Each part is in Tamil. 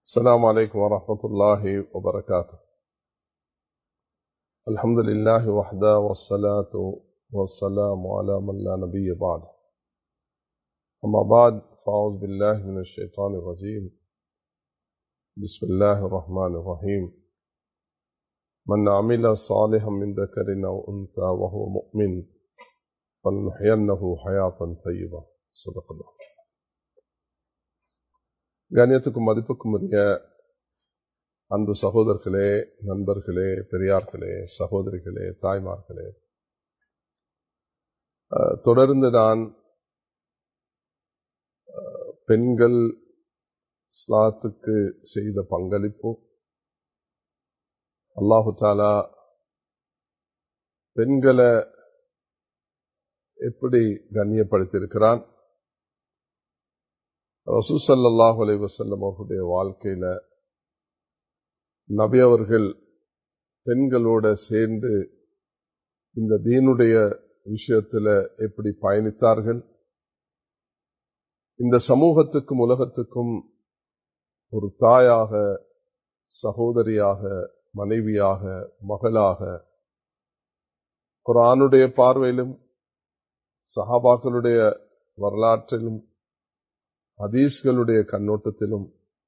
السلام عليكم ورحمة الله وبركاته الحمد لله وحده والصلاة والسلام على من لا نبي بعد أما بعد فأعوذ بالله من الشيطان الرجيم بسم الله الرحمن الرحيم من عمل صالحا من ذكر أو أنثى وهو مؤمن فلنحيينه حياة طيبة صدق الله கண்ணியத்துக்கும் மதிப்புக்கும் உரிய அன்பு சகோதரர்களே நண்பர்களே பெரியார்களே சகோதரிகளே தாய்மார்களே தொடர்ந்து நான் பெண்கள் ஸ்லாத்துக்கு செய்த பங்களிப்பு அல்லாஹு தாலா பெண்களை எப்படி கண்ணியப்படுத்தியிருக்கிறான் ரசூசல்லாஹு அலை வசல்லம் அவர்களுடைய வாழ்க்கையில நபி அவர்கள் பெண்களோட சேர்ந்து இந்த தீனுடைய விஷயத்துல எப்படி பயணித்தார்கள் இந்த சமூகத்துக்கும் உலகத்துக்கும் ஒரு தாயாக சகோதரியாக மனைவியாக மகளாக குரானுடைய பார்வையிலும் சஹாபாக்களுடைய வரலாற்றிலும் ஹதீஸ்களுடைய கண்ணோட்டத்திலும்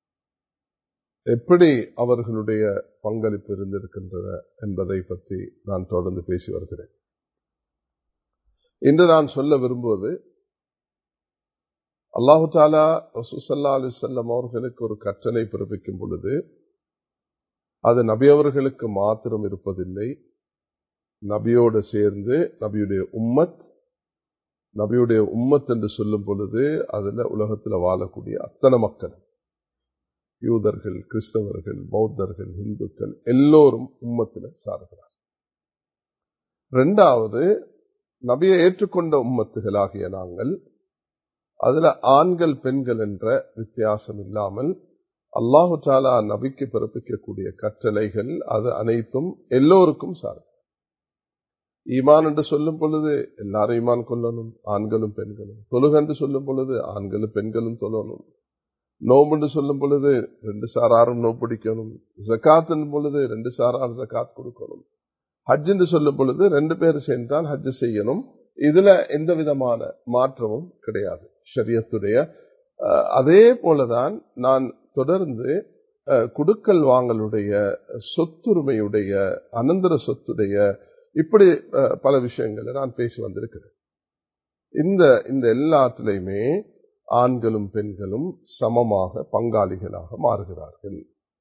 எப்படி அவர்களுடைய பங்களிப்பு இருந்திருக்கின்றன என்பதை பற்றி நான் தொடர்ந்து பேசி வருகிறேன் இன்று நான் சொல்ல விரும்புவது அல்லாஹு தாலா ரசூசல்லா அலிசல்லம் அவர்களுக்கு ஒரு கற்றலை பிறப்பிக்கும் பொழுது அது நபி அவர்களுக்கு மாத்திரம் இருப்பதில்லை நபியோடு சேர்ந்து நபியுடைய உம்மத் நபியுடைய உம்மத் என்று சொல்லும் பொழுது அதுல உலகத்தில் வாழக்கூடிய அத்தனை மக்கள் யூதர்கள் கிறிஸ்தவர்கள் பௌத்தர்கள் இந்துக்கள் எல்லோரும் உம்மத்தில் சார்கிறார் ரெண்டாவது நபியை ஏற்றுக்கொண்ட உம்மத்துகளாகிய நாங்கள் அதுல ஆண்கள் பெண்கள் என்ற வித்தியாசம் இல்லாமல் அல்லாஹு சாலா நபிக்கு பிறப்பிக்கக்கூடிய கற்றலைகள் அது அனைத்தும் எல்லோருக்கும் சார்ந்த ஈமான் என்று சொல்லும் பொழுது எல்லாரும் ஈமான் கொள்ளணும் ஆண்களும் பெண்களும் தொழுக என்று சொல்லும் பொழுது ஆண்களும் பெண்களும் தொழணும் நோம்பு என்று சொல்லும் பொழுது ரெண்டு சாராரும் நோ பிடிக்கணும் ஜக்காத் பொழுது ரெண்டு சாரார் ஜக்காத் கொடுக்கணும் ஹஜ் என்று சொல்லும் பொழுது ரெண்டு பேர் சேர்ந்தால் ஹஜ் செய்யணும் இதுல எந்த விதமான மாற்றமும் கிடையாது ஷரியத்துடைய அதே போலதான் நான் தொடர்ந்து குடுக்கல் வாங்கலுடைய சொத்துரிமையுடைய அனந்தர சொத்துடைய இப்படி பல விஷயங்களை நான் பேசி வந்திருக்கிறேன் இந்த இந்த எல்லாத்திலையுமே ஆண்களும் பெண்களும் சமமாக பங்காளிகளாக மாறுகிறார்கள்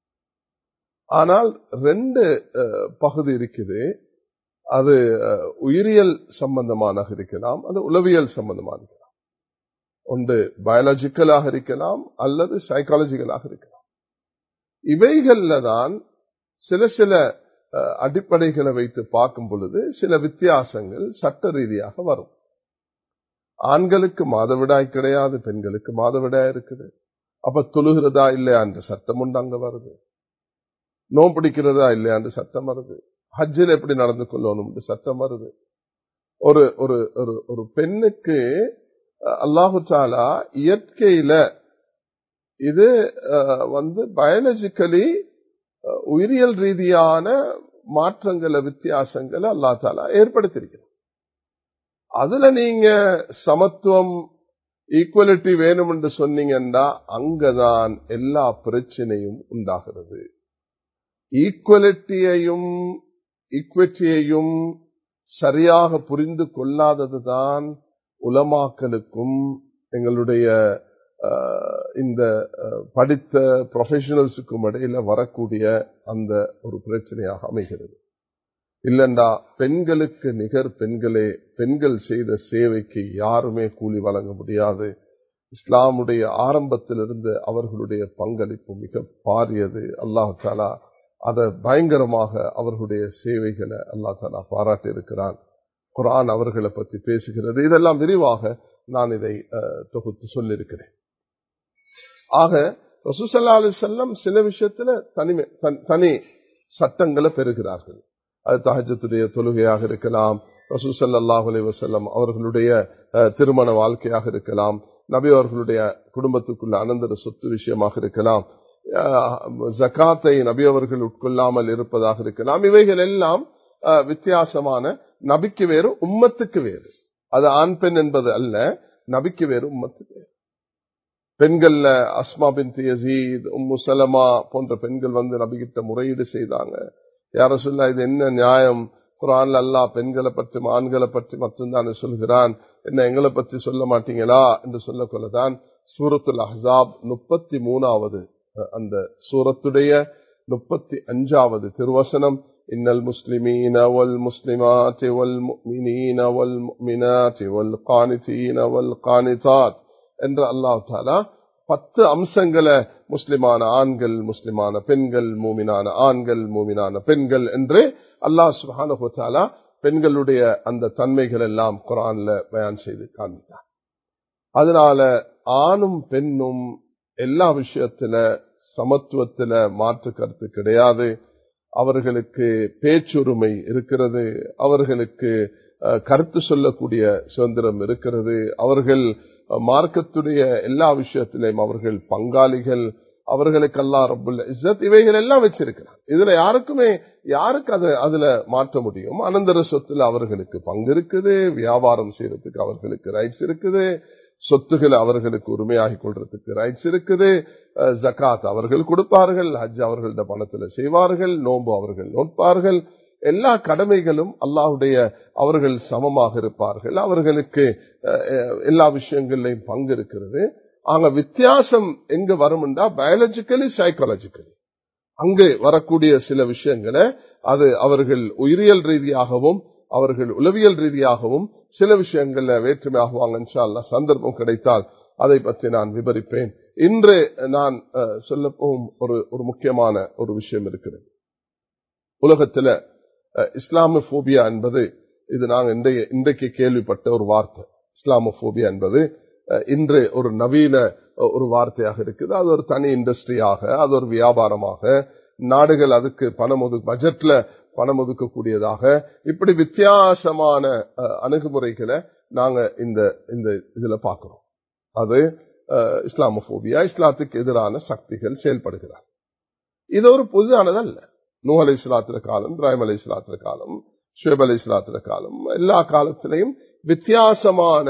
ஆனால் ரெண்டு பகுதி இருக்குது அது உயிரியல் சம்பந்தமான இருக்கலாம் அது உளவியல் சம்பந்தமாக இருக்கலாம் ஒன்று பயாலஜிக்கலாக இருக்கலாம் அல்லது சைக்காலஜிக்கலாக இருக்கலாம் இவைகள்ல தான் சில சில அடிப்படைகளை வைத்து பார்க்கும் பொழுது சில வித்தியாசங்கள் சட்ட ரீதியாக வரும் ஆண்களுக்கு மாதவிடாய் கிடையாது பெண்களுக்கு மாதவிடாய் இருக்குது அப்ப தொழுகிறதா இல்லையா என்ற சட்டம் உண்டு அங்க வருது நோம் பிடிக்கிறதா இல்லையா என்று சட்டம் வருது ஹஜ்ஜில் எப்படி நடந்து கொள்ளணும் சட்டம் வருது ஒரு ஒரு ஒரு ஒரு பெண்ணுக்கு அல்லாஹு சாலா இயற்கையில இது வந்து பயாலஜிக்கலி உயிரியல் ரீதியான மாற்றங்களை வித்தியாசங்களை அல்லா தாலா ஏற்படுத்தியிருக்கிறார் அதுல நீங்க சமத்துவம் ஈக்குவலிட்டி வேணும் என்று சொன்னீங்கன்னா அங்கதான் எல்லா பிரச்சனையும் உண்டாகிறது ஈக்குவலிட்டியையும் ஈக்விட்டியையும் சரியாக புரிந்து கொள்ளாததுதான் உலமாக்களுக்கும் எங்களுடைய இந்த படித்த ப்ரொஃபஷனல்ஸுக்கும் இடையில வரக்கூடிய அந்த ஒரு பிரச்சனையாக அமைகிறது இல்லண்டா பெண்களுக்கு நிகர் பெண்களே பெண்கள் செய்த சேவைக்கு யாருமே கூலி வழங்க முடியாது இஸ்லாமுடைய ஆரம்பத்திலிருந்து அவர்களுடைய பங்களிப்பு மிக பாரியது அல்லாஹ் தாலா அதை பயங்கரமாக அவர்களுடைய சேவைகளை அல்லா தாலா பாராட்டி இருக்கிறான் குரான் அவர்களை பற்றி பேசுகிறது இதெல்லாம் விரிவாக நான் இதை தொகுத்து சொல்லியிருக்கிறேன் ஆக ரசூசல்லா அலி செல்லம் சில விஷயத்துல தனிமை தனி சட்டங்களை பெறுகிறார்கள் அது தகஜத்துடைய தொழுகையாக இருக்கலாம் ரசூசல்லாஹ் அலி வசல்லம் அவர்களுடைய திருமண வாழ்க்கையாக இருக்கலாம் நபி அவர்களுடைய குடும்பத்துக்குள்ள அனந்தர சொத்து விஷயமாக இருக்கலாம் ஜக்காத்தை நபி அவர்கள் உட்கொள்ளாமல் இருப்பதாக இருக்கலாம் இவைகள் எல்லாம் வித்தியாசமான நபிக்கு வேறு உம்மத்துக்கு வேறு அது ஆண் பெண் என்பது அல்ல நபிக்கு வேறு உம்மத்துக்கு வேறு பெண்கள்ல அஸ்மா பின் தியசீத் உம்மு சலமா போன்ற பெண்கள் வந்து நபிகிட்ட முறையீடு செய்தாங்க யார சொல்ல இது என்ன நியாயம் குரான்ல அல்லா பெண்களை பற்றி ஆண்களை பற்றி மட்டும்தான் சொல்கிறான் என்ன எங்களை பற்றி சொல்ல மாட்டீங்களா என்று சொல்ல கொள்ளதான் சூரத்துல் அஹாப் முப்பத்தி மூணாவது அந்த சூரத்துடைய முப்பத்தி அஞ்சாவது திருவசனம் இன்னல் முஸ்லிமீன வல் முஸ்லிமாத் வல் முஃமினீன வல் முஃமினாத் வல் கானிதீன வல் கானிதாத் என்று அல்லாஹ் தாலா பத்து அம்சங்களை முஸ்லிமான ஆண்கள் முஸ்லிமான பெண்கள் மூமினான ஆண்கள் மூமினான பெண்கள் என்று அல்லாஹ் சுபானா பெண்களுடைய அந்த தன்மைகள் எல்லாம் குரான்ல பயன் செய்து காண்பித்தார் அதனால ஆணும் பெண்ணும் எல்லா விஷயத்துல சமத்துவத்துல மாற்று கருத்து கிடையாது அவர்களுக்கு பேச்சுரிமை இருக்கிறது அவர்களுக்கு கருத்து சொல்லக்கூடிய சுதந்திரம் இருக்கிறது அவர்கள் மார்க்கத்துடைய எல்லா விஷயத்திலையும் அவர்கள் பங்காளிகள் அவர்களுக்கெல்லாம் ரப்புல் இஸ்ஸத் இவைகள் எல்லாம் வச்சிருக்கிறார் இதுல யாருக்குமே யாருக்கு அது அதுல மாற்ற முடியும் அனந்தர சொத்துல அவர்களுக்கு பங்கு இருக்குது வியாபாரம் செய்யறதுக்கு அவர்களுக்கு ரைட்ஸ் இருக்குது சொத்துக்களை அவர்களுக்கு உரிமையாகி கொள்றதுக்கு ரைட்ஸ் இருக்குது ஜக்காத் அவர்கள் கொடுப்பார்கள் ஹஜ் அவர்களோட பணத்துல செய்வார்கள் நோன்பு அவர்கள் நோட்பார்கள் எல்லா கடமைகளும் அல்லாஹுடைய அவர்கள் சமமாக இருப்பார்கள் அவர்களுக்கு எல்லா விஷயங்கள்லையும் பங்கு இருக்கிறது ஆக வித்தியாசம் எங்க வரும்டா பயாலஜிக்கலி சைக்காலஜிக்கலி அங்கு வரக்கூடிய சில விஷயங்களை அது அவர்கள் உயிரியல் ரீதியாகவும் அவர்கள் உளவியல் ரீதியாகவும் சில விஷயங்கள்ல வேற்றுமையாகுவாங்க சந்தர்ப்பம் கிடைத்தால் அதை பற்றி நான் விவரிப்பேன் இன்று நான் சொல்ல போகும் ஒரு ஒரு முக்கியமான ஒரு விஷயம் இருக்கிறது உலகத்துல இஸ்லாமோபியா என்பது இது நாங்கள் இன்றைக்கு கேள்விப்பட்ட ஒரு வார்த்தை இஸ்லாமோபியா என்பது இன்று ஒரு நவீன ஒரு வார்த்தையாக இருக்குது அது ஒரு தனி இண்டஸ்ட்ரியாக அது ஒரு வியாபாரமாக நாடுகள் அதுக்கு பணம் ஒது பட்ஜெட்ல பணம் ஒதுக்கக்கூடியதாக இப்படி வித்தியாசமான அணுகுமுறைகளை நாங்க இந்த இந்த இதுல பாக்குறோம் அது இஸ்லாமோபியா இஸ்லாத்துக்கு எதிரான சக்திகள் செயல்படுகிறார் இது ஒரு புதுதானது அல்ல நூ அலை இஸ்லாத்திர காலம் இப்ராஹிம் அலை இஸ்லாத்திர காலம் ஷுவேப் அலை இஸ்லாத்திர காலம் எல்லா காலத்திலையும் வித்தியாசமான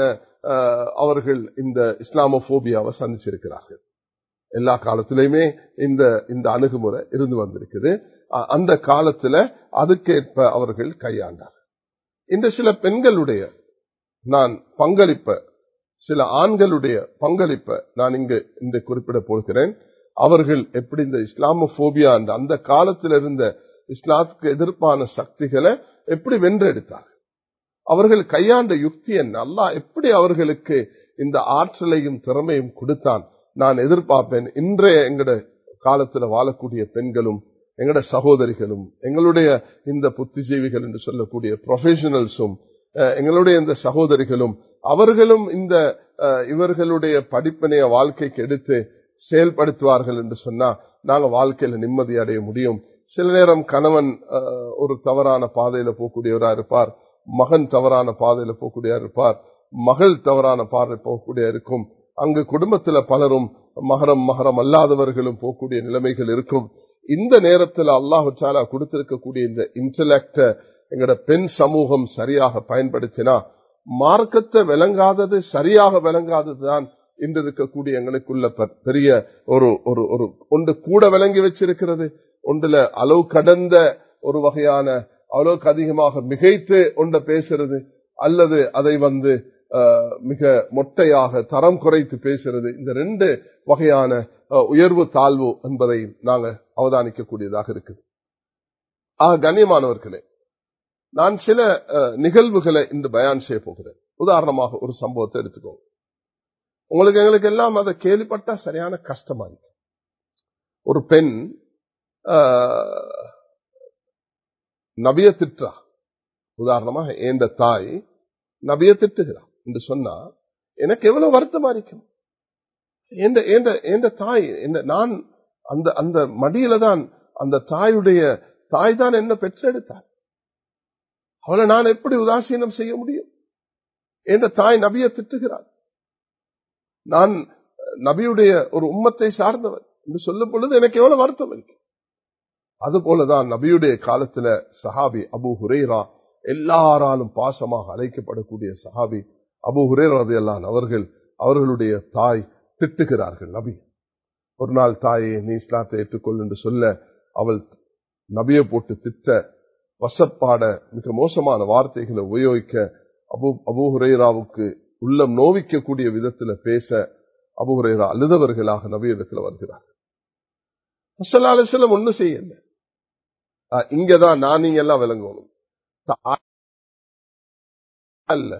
அவர்கள் இந்த இஸ்லாமோபியாவை சந்திச்சிருக்கிறார்கள் எல்லா காலத்திலையுமே இந்த இந்த அணுகுமுறை இருந்து வந்திருக்குது அந்த காலத்துல அதுக்கேற்ப அவர்கள் கையாண்டார் இந்த சில பெண்களுடைய நான் பங்களிப்ப சில ஆண்களுடைய பங்களிப்ப நான் இங்கு இந்த குறிப்பிட போகிறேன் அவர்கள் எப்படி இந்த இஸ்லாமோபியா அந்த அந்த காலத்தில் இருந்த இஸ்லாத்துக்கு எதிர்ப்பான சக்திகளை எப்படி வென்றெடுத்தார் அவர்கள் கையாண்ட யுக்தி என்ன அல்லா எப்படி அவர்களுக்கு இந்த ஆற்றலையும் திறமையும் கொடுத்தான் நான் எதிர்பார்ப்பேன் இன்றைய எங்கட காலத்துல வாழக்கூடிய பெண்களும் எங்கட சகோதரிகளும் எங்களுடைய இந்த புத்திஜீவிகள் என்று சொல்லக்கூடிய ப்ரொஃபஷனல்ஸும் எங்களுடைய இந்த சகோதரிகளும் அவர்களும் இந்த இவர்களுடைய படிப்பினைய வாழ்க்கைக்கு எடுத்து செயல்படுத்துவார்கள் என்று சொன்னா நாங்க வாழ்க்கையில நிம்மதி அடைய முடியும் சில நேரம் கணவன் ஒரு தவறான பாதையில போகக்கூடியவரா இருப்பார் மகன் தவறான பாதையில போகக்கூடிய இருப்பார் மகள் தவறான பாதை போகக்கூடிய இருக்கும் அங்கு குடும்பத்துல பலரும் மகரம் மகரம் அல்லாதவர்களும் போகக்கூடிய நிலைமைகள் இருக்கும் இந்த நேரத்தில் அல்லாஹு சாலா கொடுத்திருக்கக்கூடிய இந்த இன்டலெக்ட எங்கட பெண் சமூகம் சரியாக பயன்படுத்தினா மார்க்கத்தை விளங்காதது சரியாக விளங்காததுதான் இன்று இருக்கக்கூடிய எங்களுக்குள்ள பெரிய ஒரு ஒரு ஒரு ஒன்று கூட விளங்கி வச்சிருக்கிறது ஒன்றுல அளவு கடந்த ஒரு வகையான அளவுக்கு அதிகமாக மிகைத்து ஒன்றை பேசுறது அல்லது அதை வந்து மிக மொட்டையாக தரம் குறைத்து பேசுறது இந்த ரெண்டு வகையான உயர்வு தாழ்வு என்பதை நாங்க அவதானிக்கக்கூடியதாக இருக்குது ஆக கண்ணியமானவர்களே நான் சில நிகழ்வுகளை இந்த பயான் செய்ய போகிறேன் உதாரணமாக ஒரு சம்பவத்தை எடுத்துக்கோங்க உங்களுக்கு எங்களுக்கு எல்லாம் அதை கேள்விப்பட்டா சரியான கஷ்டமா இருக்கு ஒரு பெண் நபிய திட்டா உதாரணமாக எந்த தாய் நபிய திட்டுகிறார் என்று சொன்னா எனக்கு எவ்வளவு வருத்தமா இருக்கும் எந்த தாய் நான் அந்த அந்த மடியில தான் அந்த தாயுடைய தாய் தான் என்ன பெற்றெடுத்தார் அவளை நான் எப்படி உதாசீனம் செய்ய முடியும் என்ற தாய் நபிய திட்டுகிறார் நான் நபியுடைய ஒரு உம்மத்தை சார்ந்தவர் என்று சொல்லும் பொழுது எனக்கு எவ்வளவு வருத்தம் இருக்கு அது போலதான் நபியுடைய காலத்துல சஹாபி அபு ஹுரேரா எல்லாராலும் பாசமாக அழைக்கப்படக்கூடிய சஹாபி அபு ஹுரேரதையெல்லாம் அவர்கள் அவர்களுடைய தாய் திட்டுகிறார்கள் நபி ஒரு நாள் தாயே நீ இஸ்லாத்தை ஏற்றுக்கொள் என்று சொல்ல அவள் நபியை போட்டு திட்ட வசப்பாட மிக மோசமான வார்த்தைகளை உபயோகிக்க அபு அபு ஹுரேராவுக்கு உள்ளம் நோவிக்கக்கூடிய விதத்துல பேச அபு ஹுரேரா அழுதவர்களாக நபியிடத்துல வருகிறார்கள் அசல்லாலும் ஒண்ணு செய்யல இங்கதான் நான் நீங்க எல்லாம் விளங்கணும் அல்ல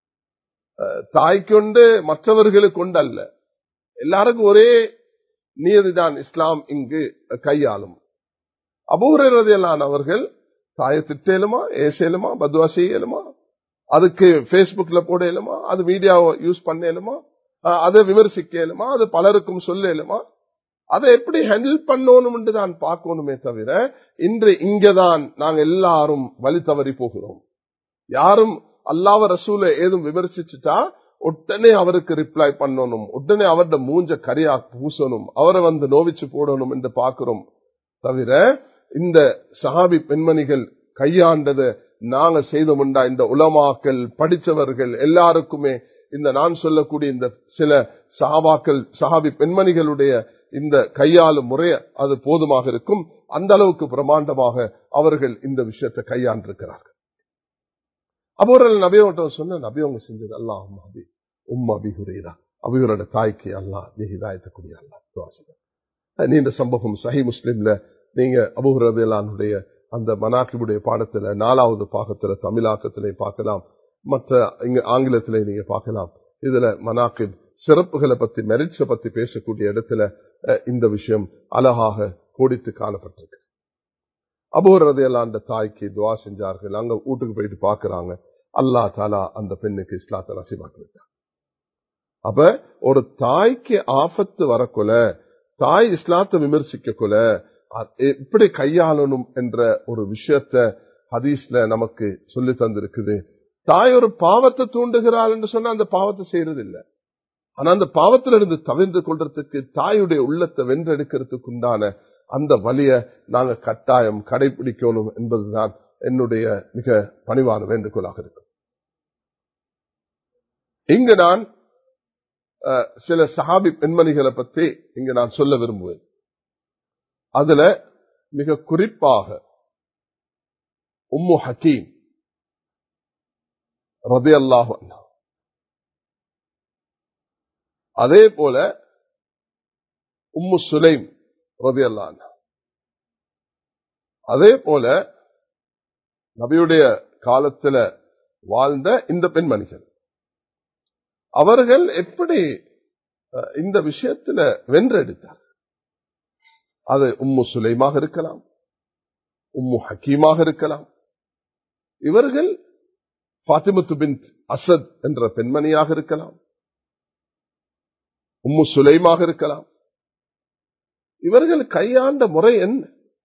தாய் கொண்டு மற்றவர்களுக்கு கொண்டு அல்ல எல்லாருக்கும் ஒரே நியதிதான் இஸ்லாம் இங்கு கையாளும் அபூரதையிலான அவர்கள் தாயை திட்டலுமா ஏசலுமா பத்வா செய்யலுமா அதுக்கு பேஸ்புக்ல போடலுமா அது மீடியாவை யூஸ் பண்ணலுமா அதை விமர்சிக்கலுமா அது பலருக்கும் சொல்லலுமா அதை எப்படி ஹேண்டில் பண்ணணும் என்று தான் பார்க்கணுமே தவிர இன்று இங்கதான் நாங்க எல்லாரும் வழி தவறி போகிறோம் யாரும் அல்லாவ ரசூல ஏதும் விமர்சிச்சுட்டா உடனே அவருக்கு ரிப்ளை பண்ணணும் உடனே அவருடைய மூஞ்ச கரியா பூசணும் அவரை வந்து நோவிச்சு போடணும் என்று பார்க்கிறோம் தவிர இந்த சஹாபி பெண்மணிகள் கையாண்டதை நாங்க செய்தோம்டா இந்த உலமாக்கள் படித்தவர்கள் எல்லாருக்குமே இந்த நான் சொல்லக்கூடிய இந்த சில சஹாபாக்கள் சஹாபி பெண்மணிகளுடைய இந்த கையாளும் முறை அது போதுமாக இருக்கும் அந்த அளவுக்கு பிரமாண்டமாக அவர்கள் இந்த விஷயத்தை கையாண்டிருக்கிறார்கள் அப்போர்கள் நபியோட்டம் சொன்ன நபி அவங்க செஞ்சது அல்லாஹ் அபி உம் அபி ஹுரேரா அபிகளோட தாய்க்கு அல்லாஹ் நீ ஹிதாயத்தக்கூடிய அல்லாஹ் நீண்ட சம்பவம் சஹி முஸ்லிம்ல நீங்க அபுஹரதுடைய அந்த மனாக்கிபுடைய பாடத்துல நாலாவது பாகத்துல தமிழாக்கத்திலே பார்க்கலாம் மற்ற இங்க ஆங்கிலத்திலே நீங்க பார்க்கலாம் இதுல மனாக்கிப் சிறப்புகளை பத்தி மெரிட்ஸை பத்தி பேசக்கூடிய இடத்துல இந்த விஷயம் அழகாக கோடித்து காணப்பட்டிருக்கு அபோரதையெல்லாம் அந்த தாய்க்கு துவா செஞ்சார்கள் அங்க வீட்டுக்கு போயிட்டு பாக்குறாங்க அல்லா தாலா அந்த பெண்ணுக்கு இஸ்லாத்தை நசிபாக்கி விட்டார் அப்ப ஒரு தாய்க்கு ஆபத்து வரக்குல தாய் இஸ்லாத்தை விமர்சிக்க கொல எப்படி கையாளணும் என்ற ஒரு விஷயத்த ஹதீஸ்ல நமக்கு சொல்லி தந்திருக்குது தாய் ஒரு பாவத்தை தூண்டுகிறாள் என்று சொன்னா அந்த பாவத்தை செய்யறது இல்லை ஆனா அந்த பாவத்திலிருந்து தவிர்ந்து கொள்றதுக்கு தாயுடைய உள்ளத்தை வென்றெடுக்கிறதுக்கு உண்டான அந்த வழிய நாங்க கட்டாயம் கடைபிடிக்கணும் என்பதுதான் என்னுடைய மிக பணிவான வேண்டுகோளாக இருக்கும் இங்கு நான் சில சஹாபி பெண்மணிகளை பற்றி இங்கு நான் சொல்ல விரும்புவேன் அதுல மிக குறிப்பாக உம்மு ஹக்கீம் ரதி அல்லாஹ் அதே போல உம்மு சுலைம் ரதி அல்லான் அதே போல நபியுடைய காலத்துல வாழ்ந்த இந்த பெண்மணிகள் அவர்கள் எப்படி இந்த விஷயத்துல வென்றெடுத்தார் அது உம்மு சுலைமாக இருக்கலாம் உம்மு ஹக்கீமாக இருக்கலாம் இவர்கள் பாத்திமத்து பின் அசத் என்ற பெண்மணியாக இருக்கலாம் உம்மு சுலைமாக இருக்கலாம் இவர்கள் கையாண்ட முறை என்ன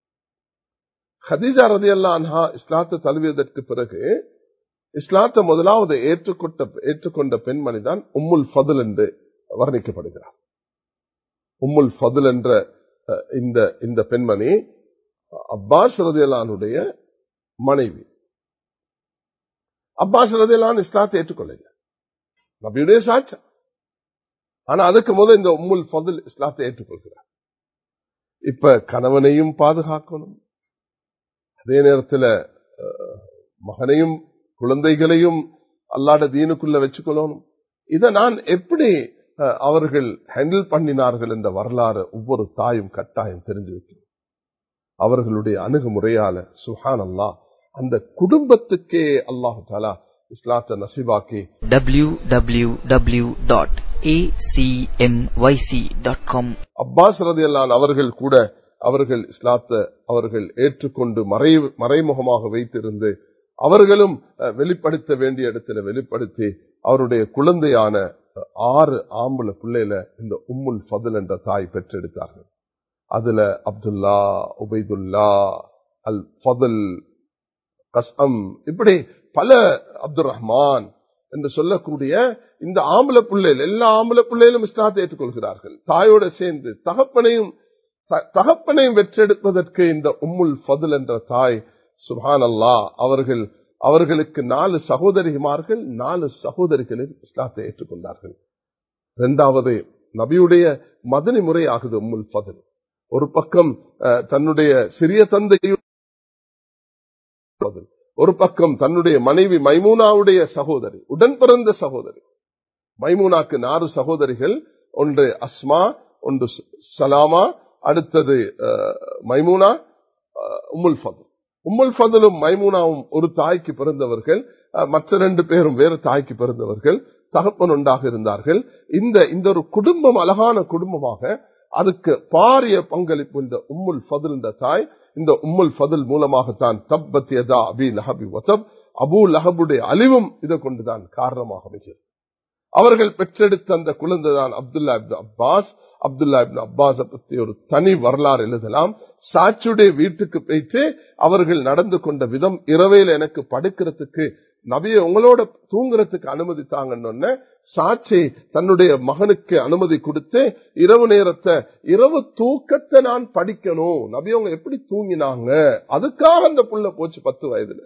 ஹதீஜா ரதி அல்லான்ஹா இஸ்லாத்தை தழுவியதற்கு பிறகு இஸ்லாத்தை முதலாவது ஏற்றுக்கொண்ட ஏற்றுக்கொண்ட பெண்மணி தான் உம்முல் ஃபதுல் என்று வர்ணிக்கப்படுகிறார் உம்முல் ஃபதுல் என்ற இந்த இந்த பெண்மணி அப்பாஸ் ரதியலானுடைய மனைவி அப்பாஸ் ரதியலான் இஸ்லாத்தை ஏற்றுக்கொள்ள நபியுடைய சாட்சா ஆனா அதுக்கு முதல் இந்த உம்முல் ஃபதுல் இஸ்லாத்தை ஏற்றுக்கொள்கிறார் இப்ப கணவனையும் பாதுகாக்கணும் அதே நேரத்தில் மகனையும் குழந்தைகளையும் அல்லாட தீனுக்குள்ள வச்சுக்கொள்ளணும் இதை நான் எப்படி அவர்கள் ஹேண்டில் பண்ணினார்கள் என்ற வரலாறு ஒவ்வொரு தாயும் கட்டாயம் தெரிஞ்சு வைக்கணும் அவர்களுடைய அணுகுமுறையால சுஹான் அல்லா அந்த குடும்பத்துக்கே அல்லாஹு தாலா இஸ்லாத்தை நசிபாக்கி www.acmyc.com அப்பாஸ் ரதியல்லான் அவர்கள் கூட அவர்கள் இஸ்லாத்தை அவர்கள் ஏற்றுக்கொண்டு மறை மறைமுகமாக வைத்திருந்து அவர்களும் வெளிப்படுத்த வேண்டிய இடத்துல வெளிப்படுத்தி அவருடைய குழந்தையான ஆறு ஆம்பளை பிள்ளையில இந்த உம்முல் ஃபதுல் என்ற தாய் பெற்றெடுத்தார்கள் அதுல அப்துல்லா உபைதுல்லா அல் ஃபதுல் கஸ்அம் இப்படி பல அப்துல் ரஹ்மான் என்று சொல்லக்கூடிய இந்த ஆம்பளை பிள்ளைகள் எல்லா ஆம்பளை பிள்ளைகளும் இஸ்லாத்தை ஏற்றுக்கொள்கிறார்கள் தாயோட சேர்ந்து தகப்பனையும் த- தகப்பனையும் வெற்றெடுப்பதற்கு இந்த உம்முல் ஃபதுல் என்ற தாய் சுபான் அல்லா அவர்கள் அவர்களுக்கு நாலு சகோதரிமார்கள் நாலு சகோதரிகளில் இஸ்லாத்தை ஏற்றுக்கொண்டார்கள் இரண்டாவது நபியுடைய மதனி முறை ஆகுது உம்முல் ஃபதுல் ஒரு பக்கம் அஹ், தன்னுடைய சிறிய தந்தையும் ஃபதுல். ஒரு பக்கம் தன்னுடைய மனைவி மைமூனாவுடைய சகோதரி உடன் பிறந்த சகோதரி மைமூனாக்கு நாறு சகோதரிகள் ஒன்று அஸ்மா ஒன்று ச- சலாமா அடுத்தது அஹ், மைமூனா அஹ், உம்முல் ஃபதுல் உம்முல் ஃபதுலும் மைமூனாவும் ஒரு தாய்க்கு பிறந்தவர்கள் அஹ், மற்ற ரெண்டு பேரும் வேறு தாய்க்கு பிறந்தவர்கள் தகப்பன் உண்டாக இருந்தார்கள் இந்த இந்த ஒரு குடும்பம் அழகான குடும்பமாக அதுக்கு பாரிய பங்களிப்பு இந்த உம்முல் ஃபதுல் என்ற தாய் இந்த உம்முல் ஃபதுல் மூலமாகத்தான் தப்பத் யதா அபி லஹபி வசப் அபு லஹபுடைய அழிவும் இதை கொண்டுதான் காரணமாக அமைகிறது அவர்கள் பெற்றெடுத்த அந்த குழந்தை தான் Abdullah ibn Abbas Abdullah ibn அப்பாஸை பற்றி ஒரு தனி வரலாறு எழுதலாம் சாட்சியுடைய வீட்டுக்கு போயிட்டு அவர்கள் நடந்து கொண்ட விதம் இரவையில் எனக்கு படுக்கிறதுக்கு நபியை உங்களோட தூங்குறதுக்கு அனுமதி தாங்கன்னு சாட்சி தன்னுடைய மகனுக்கு அனுமதி கொடுத்து இரவு நேரத்தை இரவு தூக்கத்தை நான் படிக்கணும் நபி அவங்க எப்படி தூங்கினாங்க அதுக்காக அந்த புள்ள போச்சு பத்து வயதுல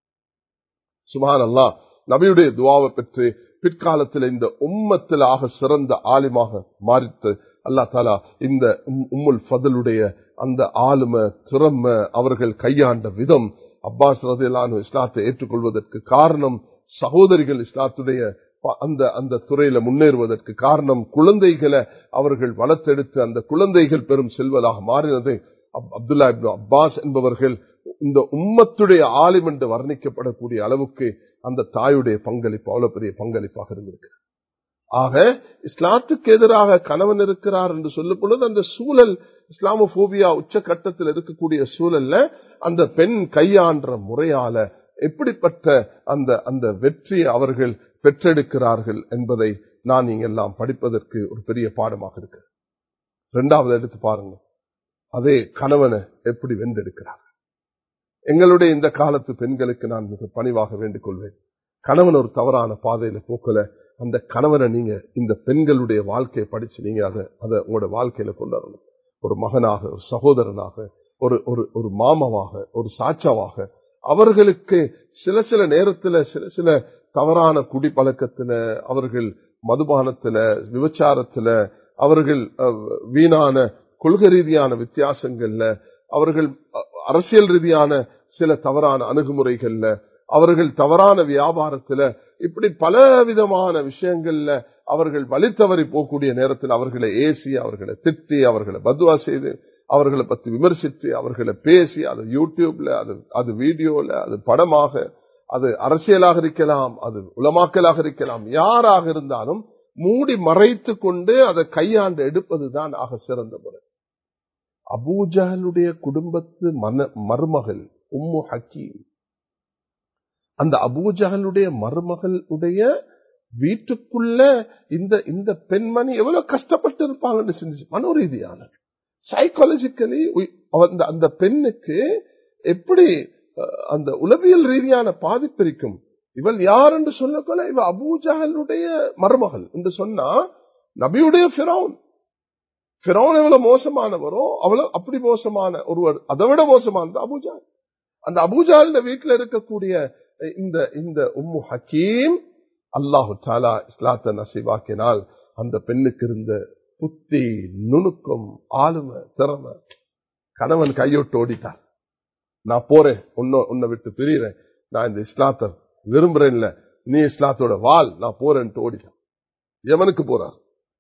சுமான் அல்லா நபியுடைய துவாவை பெற்று பிற்காலத்தில் இந்த உம்மத்தில் ஆக சிறந்த ஆலிமாக மாறித்து அல்லா தாலா இந்த உம்- உம்முல் ஃபதலுடைய அந்த ஆளுமை திறமை அவர்கள் கையாண்ட விதம் அப்பாஸ் ரதிலானு இஸ்லாத்தை ஏற்றுக்கொள்வதற்கு காரணம் சகோதரிகள் இஸ்லாத்துடைய ப- அந்த அந்த துறையில முன்னேறுவதற்கு காரணம் குழந்தைகளை அவர்கள் வளர்த்தெடுத்து அந்த குழந்தைகள் பெரும் செல்வதாக மாறினது அப்- அப்துல்லா இப்னு அப்பாஸ் என்பவர்கள் இந்த உம்மத்துடைய ஆலிம் என்று வர்ணிக்கப்படக்கூடிய அளவுக்கு அந்த தாயுடைய பங்களிப்பு அவ்வளவு பெரிய பங்களிப்பாக இருந்திருக்கு ஆக இஸ்லாத்துக்கு எதிராக கணவன் இருக்கிறார் என்று சொல்லும் பொழுது அந்த சூழல் இஸ்லாமோபியா உச்சகட்டத்தில் இருக்கக்கூடிய சூழல்ல அந்த பெண் கையாண்ட முறையால எப்படிப்பட்ட அந்த அந்த வெற்றியை அவர்கள் பெற்றெடுக்கிறார்கள் என்பதை நான் நீங்க எல்லாம் படிப்பதற்கு ஒரு பெரிய பாடமாக இருக்கு இரண்டாவது எடுத்து பாருங்க அதே கணவனை எப்படி வென்றெடுக்கிறார் எங்களுடைய இந்த காலத்து பெண்களுக்கு நான் மிக பணிவாக வேண்டிக் கொள்வேன் கணவன் ஒரு தவறான பாதையில போக்கல அந்த கணவனை நீங்க இந்த பெண்களுடைய வாழ்க்கையை படிச்சு நீங்க அதை அதை உங்களோட வாழ்க்கையில கொண்டு வரணும் ஒரு மகனாக ஒரு சகோதரனாக ஒரு ஒரு ஒரு மாமாவாக ஒரு சாட்சாவாக அவர்களுக்கு சில சில நேரத்துல சில சில தவறான குடிப்பழக்கத்துல அவர்கள் மதுபானத்துல விபச்சாரத்துல அவர்கள் அஹ், வீணான கொள்கை ரீதியான வித்தியாசங்கள்ல அவர்கள் அ- அரசியல் ரீதியான சில தவறான அணுகுமுறைகள்ல அவர்கள் தவறான வியாபாரத்துல இப்படி பல விதமான விஷயங்கள்ல அவர்கள் வழி தவறி போகக்கூடிய நேரத்தில் அவர்களை ஏசி அவர்களை திட்டி அவர்களை பத்வா செய்து அவர்களை பத்தி விமர்சித்து அவர்களை பேசி அது யூடியூப்ல அது அது வீடியோல அது படமாக அது அரசியலாக இருக்கலாம் அது உலமாக்கலாக இருக்கலாம் யாராக இருந்தாலும் மூடி மறைத்து கொண்டு அதை கையாண்டு எடுப்பதுதான் ஆக சிறந்த முறை அபூஜஹலுடைய குடும்பத்து மன மருமகள் உம்மு ஹக்கீம் அந்த அபூஜஹலுடைய மருமகளுடைய வீட்டுக்குள்ள இந்த இந்த பெண்மணி எவ்வளவு கஷ்டப்பட்டு இருப்பாங்கன்னு சிந்திச்சு மனோரீதியான சைக்காலஜிக்கலி அந்த அந்த பெண்ணுக்கு எப்படி அஹ், அந்த உளவியல் ரீதியான பாதிப்பு இருக்கும் இவள் யார் என்று சொல்லக்கொள்ள இவ அபூஜஹலுடைய மருமகள் என்று சொன்னா நபியுடைய ஃபிரௌன் ஃபிரௌன் எவ்வளவு மோசமானவரோ அவ்வளவு அப்படி மோசமான ஒருவர் அதை விட மோசமானது அபூஜால் அந்த அபூஜால் வீட்டில் இருக்கக்கூடிய இந்த இந்த உம்மு ஹக்கீம் அல்லாஹு தாலா இஸ்லாத்தை நசீவாக்கினால் அந்த பெண்ணுக்கு இருந்த புத்தி நுணுக்கம் ஆளுமை திறமை கணவன் கையோட்டு ஓடிட்டார் நான் போறேன் உன்ன உன்னை விட்டு பிரியறேன் நான் இந்த இஸ்லாத்தை விரும்புறேன் இல்ல நீ இஸ்லாத்தோட வால் நான் போறேன்ட்டு ஓடிட்டான் எவனுக்கு போறார்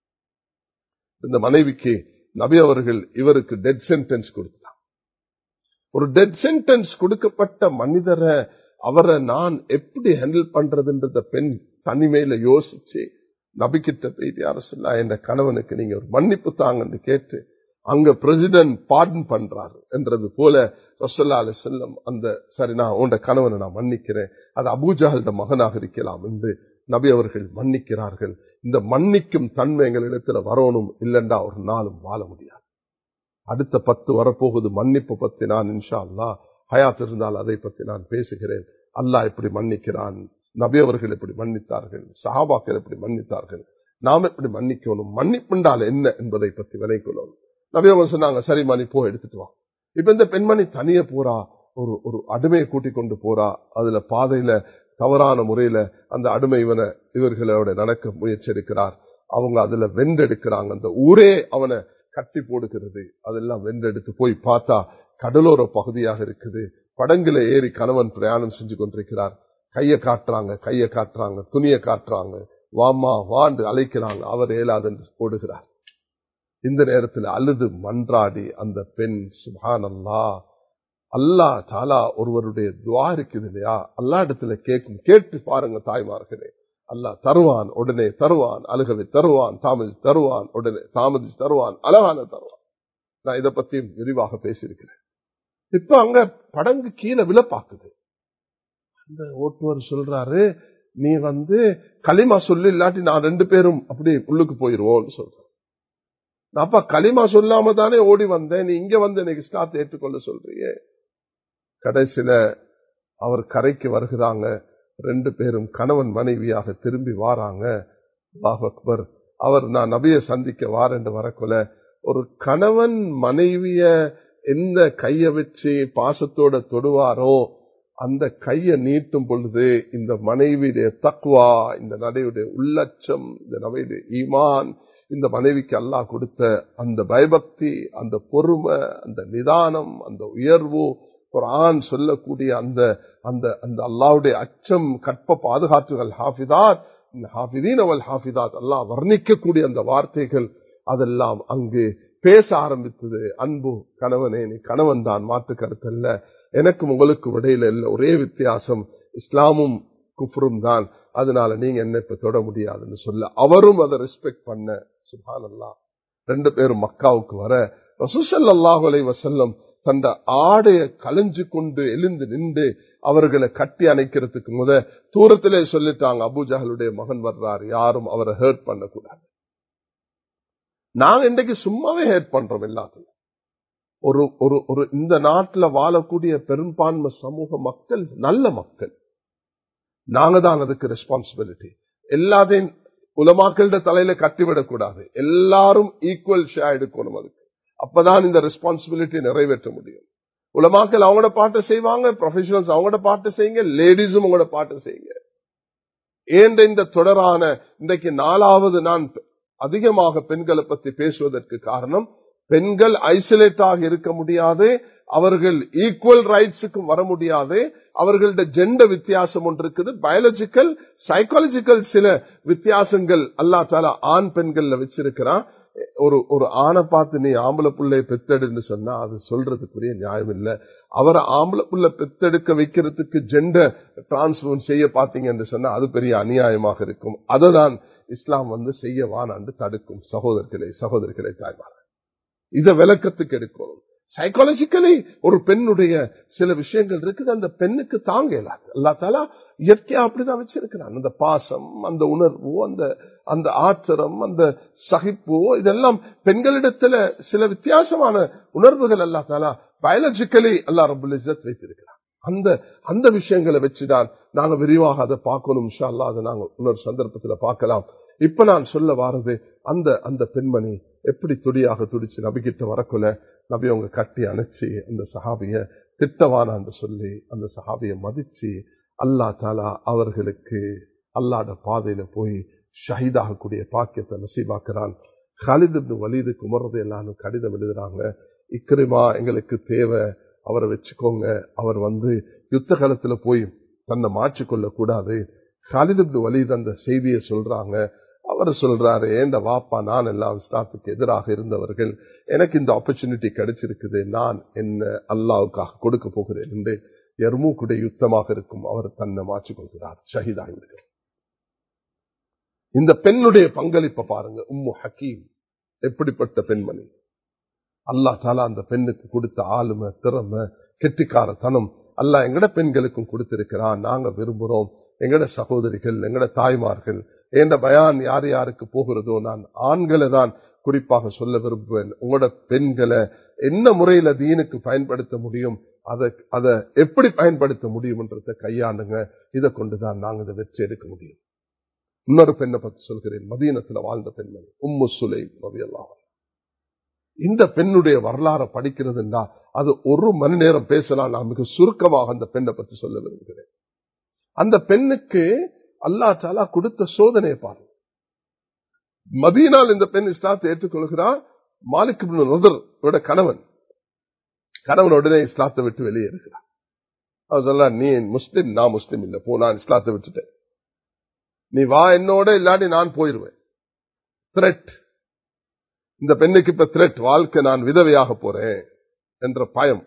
இந்த மனைவிக்கு நபி அவர்கள் இவருக்கு டெட் சென்டென்ஸ் கொடுத்தார் ஒரு டெட் சென்டென்ஸ் கொடுக்கப்பட்ட மனிதரை அவரை நான் எப்படி ஹேண்டில் பண்றதுன்றத பெண் தனிமையில யோசிச்சு நபிக்கிட்ட போயிட்டு யார சொல்லா என்ற கணவனுக்கு நீங்க ஒரு மன்னிப்பு தாங்கன்னு கேட்டு அங்க பிரசிடென்ட் பாடன் பண்றாரு என்றது போல ரசல்லா அலி செல்லம் அந்த சரி நான் உண்ட கணவனை நான் மன்னிக்கிறேன் அது அபூஜாலிட மகனாக இருக்கலாம் என்று நபி அவர்கள் மன்னிக்கிறார்கள் இந்த மன்னிக்கும் தன்மை எங்களிடத்துல வரணும் இல்லைண்டா ஒரு நாளும் வாழ முடியாது அடுத்த பத்து வரப்போகுது மன்னிப்பு பத்தி நான் இன்ஷா அல்லா ஹயாத் இருந்தால் அதை பத்தி நான் பேசுகிறேன் அல்லாஹ் எப்படி மன்னிக்கிறான் நபி அவர்கள் எப்படி மன்னித்தார்கள் சஹாபாக்கள் எப்படி மன்னித்தார்கள் நாம் எப்படி மன்னிக்கணும் மன்னிப்புண்டால் என்ன என்பதை பற்றி விளைக்கொள்ளணும் நபி அவங்க சொன்னாங்க சரிம்மா நீ போ எடுத்துட்டு வா இப்ப இந்த பெண்மணி தனிய போறா ஒரு ஒரு அடிமையை கூட்டிக் கொண்டு போறா அதுல பாதையில தவறான முறையில அந்த அடிமை இவனை இவர்களோட நடக்க முயற்சி எடுக்கிறார் அவங்க அதுல வென்றெடுக்கிறாங்க அந்த ஊரே அவனை கட்டி போடுகிறது அதெல்லாம் வென்றெடுத்து போய் பார்த்தா கடலோர பகுதியாக இருக்குது படங்குல ஏறி கணவன் பிரயாணம் செஞ்சு கொண்டிருக்கிறார் கைய காட்டுறாங்க கைய காட்டுறாங்க துணிய காட்டுறாங்க வாமா வாண்டு அழைக்கிறாங்க அவர் ஏலாதென்று போடுகிறார் இந்த நேரத்தில் அழுது மன்றாடி அந்த பெண் சுபானல்லா அல்லா தாலா ஒருவருடைய துவா இருக்குது இல்லையா அல்லா இடத்துல கேட்கும் கேட்டு பாருங்க தாய்மார்களே அல்லா தருவான் உடனே தருவான் அழுகவை தருவான் தாமதி தருவான் உடனே தாமதி தருவான் அழகான தருவான் நான் இதை பத்தி விரிவாக பேசியிருக்கிறேன் இப்ப அங்க படங்கு கீழே விழ பாக்குது அந்த ஓட்டுவர் சொல்றாரு நீ வந்து களிமா சொல்லு இல்லாட்டி நான் ரெண்டு பேரும் அப்படி உள்ளுக்கு போயிருவோம்னு சொல்றேன் நான் அப்ப களிமா சொல்லாம தானே ஓடி வந்தேன் நீ இங்க வந்து எனக்கு ஸ்டாப் ஏற்றுக்கொள்ள சொல்றீங்க கடைசியில அவர் கரைக்கு வருகிறாங்க ரெண்டு பேரும் கணவன் மனைவியாக திரும்பி வாராங்க அல்லாஹ் அக்பர் அவர் நான் நபிய சந்திக்க வாரண்டு வரக்குள்ள ஒரு கணவன் மனைவிய எந்த கைய வச்சு பாசத்தோட தொடுவாரோ அந்த கைய நீட்டும் பொழுது இந்த மனைவியுடைய தக்குவா இந்த நடையுடைய உள்ளச்சம் இந்த நபையுடைய ஈமான் இந்த மனைவிக்கு அல்லாஹ் கொடுத்த அந்த பயபக்தி அந்த பொறுமை அந்த நிதானம் அந்த உயர்வு குரான் சொல்லக்கூடிய அந்த அந்த அந்த அல்லாவுடைய அச்சம் கற்ப பாதுகாப்புகள் ஹாஃபிதாத் ஹாஃபிதீன் அவள் ஹாஃபிதாத் அல்லாஹ் வர்ணிக்கக்கூடிய அந்த வார்த்தைகள் அதெல்லாம் அங்கு பேச ஆரம்பித்தது அன்பு கணவனே நீ கணவன் தான் மாற்று கருத்தல்ல எனக்கும் உங்களுக்கு இடையில இல்ல ஒரே வித்தியாசம் இஸ்லாமும் குஃபரும் தான் அதனால நீங்க என்ன இப்ப தொட முடியாதுன்னு சொல்ல அவரும் அதை ரெஸ்பெக்ட் பண்ண சுபான் அல்லா ரெண்டு பேரும் மக்காவுக்கு வர ரசூசல்லாஹு அலை வசல்லம் தந்த ஆடைய கலைஞ்சு கொண்டு எழுந்து நின்று அவர்களை கட்டி அணைக்கிறதுக்கு முத தூரத்திலே சொல்லிட்டாங்க அபுஜாலுடைய மகன் வர்றார் யாரும் அவரை ஹேர்ட் பண்ணக்கூடாது நாங்க இன்றைக்கு சும்மாவே ஹேர்ட் பண்றோம் எல்லாத்தையும் ஒரு ஒரு ஒரு இந்த நாட்டில் வாழக்கூடிய பெரும்பான்மை சமூக மக்கள் நல்ல மக்கள் நாங்க தான் அதுக்கு ரெஸ்பான்சிபிலிட்டி எல்லாத்தையும் உலமாக்கள தலையில கட்டிவிடக்கூடாது எல்லாரும் ஈக்குவல் ஷேர் எடுக்கணும் அதுக்கு அப்பதான் இந்த ரெஸ்பான்சிபிலிட்டி நிறைவேற்ற முடியும் உலமாக்கள் அவங்களோட பாட்டை செய்வாங்க ப்ரொஃபஷனல்ஸ் அவங்களோட பாட்டு செய்யுங்க லேடிஸும் உங்களோட பாட்டு செய்யுங்க ஏன்ற இந்த தொடரான இன்றைக்கு நாலாவது நான் அதிகமாக பெண்களை பத்தி பேசுவதற்கு காரணம் பெண்கள் ஐசோலேட் ஆக இருக்க முடியாது அவர்கள் ஈக்குவல் ரைட்ஸுக்கும் வர முடியாது அவர்களோட ஜெண்ட வித்தியாசம் ஒன்று இருக்குது பயாலஜிக்கல் சைக்காலஜிக்கல் சில வித்தியாசங்கள் அல்லா தாலா ஆண் பெண்கள்ல வச்சிருக்கிறான் ஒரு ஒரு ஆணை பார்த்து நீ ஆம்பளை பிள்ளைய பெத்தெடுன்னு சொன்னா அது சொல்றதுக்குரிய நியாயம் இல்லை அவரை ஆம்பளை புள்ள பெத்தெடுக்க வைக்கிறதுக்கு ஜெண்டர் டிரான்ஸ்பர் செய்ய பார்த்தீங்கன்னு சொன்னா அது பெரிய அநியாயமாக இருக்கும் அதை தான் இஸ்லாம் வந்து செய்ய வானாண்டு தடுக்கும் சகோதரர்களே சகோதரிகளை தாய்மார் இதை விளக்கத்துக்கு எடுக்கணும் சைக்காலஜிக்கலி ஒரு பெண்ணுடைய சில விஷயங்கள் இருக்குது அந்த பெண்ணுக்கு தாங்க இயலாது அல்லா தாலா இயற்கையா அப்படிதான் வச்சிருக்கிறான் அந்த பாசம் அந்த உணர்வு அந்த அந்த ஆத்திரம் அந்த சகிப்பு இதெல்லாம் பெண்களிடத்துல சில வித்தியாசமான உணர்வுகள் அல்லா தாலா பயாலஜிக்கலி அல்லா ரபுல் இஜத் வைத்திருக்கிறான் அந்த அந்த விஷயங்களை வச்சுதான் நாங்க விரிவாக அதை பார்க்கணும் அல்லா அதை நாங்க இன்னொரு சந்தர்ப்பத்துல பார்க்கலாம் இப்ப நான் சொல்ல வாரது அந்த அந்த பெண்மணி எப்படி துடியாக துடிச்சு நபிக்கிட்ட வரக்குள்ள நபி அவங்க கட்டி அணைச்சி அந்த சஹாபிய திட்டவானான்னு சொல்லி அந்த சஹாபிய மதிச்சு அல்லா தாலா அவர்களுக்கு அல்லாட பாதையில போய் ஷஹீதாகக்கூடிய பாக்கியத்தை நசீபாக்குறான் ஹாலிது வலிதுக்கு உமர்றது எல்லாரும் கடிதம் எழுதுறாங்க இக்கிரிமா எங்களுக்கு தேவை அவரை வச்சுக்கோங்க அவர் வந்து யுத்த காலத்துல போய் தன்னை மாற்றிக்கொள்ள கூடாது ஹாலிது வலிது அந்த செய்தியை சொல்றாங்க அவர் சொல்றாரு ஏண்ட வாப்பா நான் எல்லாம் ஸ்டாஃபுக்கு எதிராக இருந்தவர்கள் எனக்கு இந்த ஆப்பர்ச்சுனிட்டி கிடைச்சிருக்குது நான் என்ன அல்லாவுக்காக கொடுக்க போகிறேன் என்று எர்மூக்குடைய யுத்தமாக இருக்கும் அவர் தன்னை மாற்றிக் கொள்கிறார் ஷஹீதாகிவிடுகிறார் இந்த பெண்ணுடைய பங்களிப்பை பாருங்க உம்மு ஹக்கீம் எப்படிப்பட்ட பெண்மணி அல்லா தாலா அந்த பெண்ணுக்கு கொடுத்த ஆளுமை திறமை கெட்டிக்காரத்தனம் அல்லா எங்கட பெண்களுக்கும் கொடுத்திருக்கிறான் நாங்க விரும்புறோம் எங்கட சகோதரிகள் எங்கட தாய்மார்கள் என்ற பயான் யார் யாருக்கு போகிறதோ நான் ஆண்களை தான் குறிப்பாக சொல்ல விரும்புவேன் உங்களோட பெண்களை என்ன முறையில தீனுக்கு பயன்படுத்த முடியும் அதை அதை எப்படி பயன்படுத்த முடியும்ன்றத கையாண்டுங்க இதை கொண்டுதான் நாங்க இதை வெற்றி எடுக்க முடியும் இன்னொரு பெண்ணை பத்தி சொல்கிறேன் மதீனத்துல வாழ்ந்த பெண்மணி உம்மு சுலை ரவியல்லாஹ் இந்த பெண்ணுடைய வரலாறு படிக்கிறதுண்டா அது ஒரு மணி நேரம் பேசலாம் நான் மிக சுருக்கமாக அந்த பெண்ணை பற்றி சொல்ல விரும்புகிறேன் அந்த பெண்ணுக்கு அல்லா தாலா கொடுத்த சோதனையை பாருங்க மதியனால் இந்த பெண் இஸ்லாத்தை ஏற்றுக்கொள்கிறார் மாலிக் விட கணவன் கணவன் உடனே இஸ்லாத்தை விட்டு வெளியே இருக்கிறார் அவர் சொல்ல நீ முஸ்லிம் நான் முஸ்லிம் இல்ல போ நான் இஸ்லாத்தை விட்டுட்டேன் நீ வா என்னோட இல்லாட்டி நான் போயிருவேன் த்ரெட் இந்த பெண்ணுக்கு இப்ப த்ரெட் வாழ்க்கை நான் விதவையாக போறேன் என்ற பயம்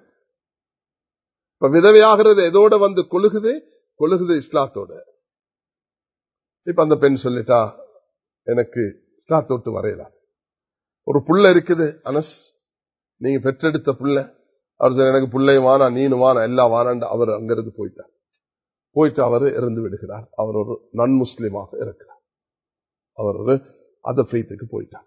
இப்ப விதவையாகிறது எதோட வந்து கொழுகுது கொழுகுது இஸ்லாத்தோட இப்ப அந்த பெண் சொல்லிட்டா எனக்கு இஸ்லாத்தோட்டு வரையலாம் ஒரு புள்ள இருக்குது அனஸ் நீங்க பெற்றெடுத்த புள்ள அவர் எனக்கு பிள்ளையும் வானா நீனும் வானா எல்லாம் வானாண்டு அவர் அங்கிருந்து போயிட்டார் போயிட்டு அவர் இறந்து விடுகிறார் அவர் ஒரு நன் முஸ்லீமாக இருக்கிறார் அவர் ஒரு அதீத்துக்கு போயிட்டார்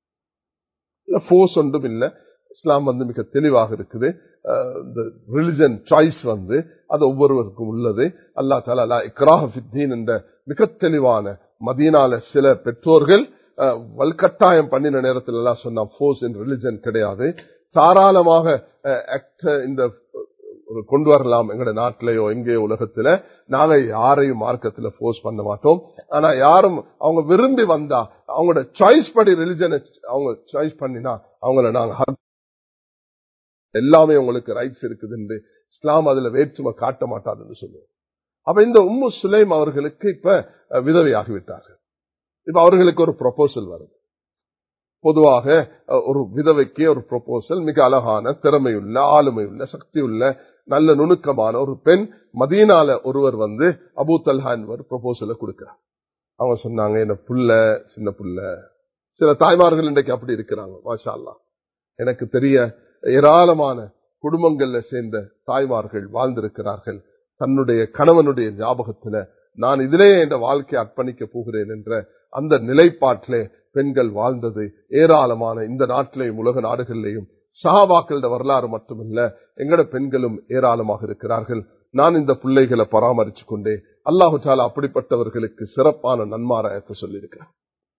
போர்ஸ் ஒன்றும் இல்லை இஸ்லாம் வந்து மிக தெளிவாக இருக்குது இந்த ரிலிஜன் சாய்ஸ் வந்து அது ஒவ்வொருவருக்கும் உள்ளது அல்லா தாலா இக்ராஹித்தீன் என்ற மிக தெளிவான மதியனால சில பெற்றோர்கள் வல்கட்டாயம் பண்ணின நேரத்தில் எல்லாம் சொன்னா போர்ஸ் இன் ரிலிஜன் கிடையாது தாராளமாக இந்த கொண்டு வரலாம் எங்கட நாட்டிலேயோ எங்கேயோ உலகத்துல நாங்க யாரையும் மார்க்கத்துல போர்ஸ் பண்ண மாட்டோம் ஆனா யாரும் அவங்க விரும்பி வந்தா அவங்களோட சாய்ஸ் படி ரிலிஜனை அவங்க சாய்ஸ் பண்ணினா அவங்கள நாங்க எல்லாமே உங்களுக்கு ரைட்ஸ் இருக்குதுன்னு இஸ்லாம் அதுல வேற்றுமை காட்ட மாட்டாதுன்னு சொல்லுவோம் அப்ப இந்த உம்மு சுலைம் அவர்களுக்கு இப்ப விதவையாகி விட்டார்கள் இப்ப அவர்களுக்கு ஒரு ப்ரொபோசல் வருது பொதுவாக ஒரு விதவைக்கு ஒரு ப்ரொபோசல் மிக அழகான திறமையுள்ள ஆளுமையுள்ள சக்தியுள்ள நல்ல நுணுக்கமான ஒரு பெண் மதியனால ஒருவர் வந்து அபு தல்ஹா என்பவர் ப்ரொபோசலை கொடுக்கிறார் அவங்க சொன்னாங்க என்ன புள்ள சின்ன புள்ள சில தாய்மார்கள் இன்றைக்கு அப்படி இருக்கிறாங்க மாஷா அல்லா எனக்கு தெரிய ஏராளமான குடும்பங்கள்ல சேர்ந்த தாய்மார்கள் வாழ்ந்திருக்கிறார்கள் தன்னுடைய கணவனுடைய ஞாபகத்துல நான் இதிலே என்ற வாழ்க்கையை அர்ப்பணிக்க போகிறேன் என்ற அந்த நிலைப்பாட்டிலே பெண்கள் வாழ்ந்தது ஏராளமான இந்த நாட்டிலேயும் உலக நாடுகளிலேயும் சஹாபாக்களோட வரலாறு மட்டுமல்ல எங்கட பெண்களும் ஏராளமாக இருக்கிறார்கள் நான் இந்த பிள்ளைகளை பராமரிச்சு கொண்டே அல்லாஹு சாலா அப்படிப்பட்டவர்களுக்கு சிறப்பான நன்மாராயத்தை சொல்லியிருக்கிறார்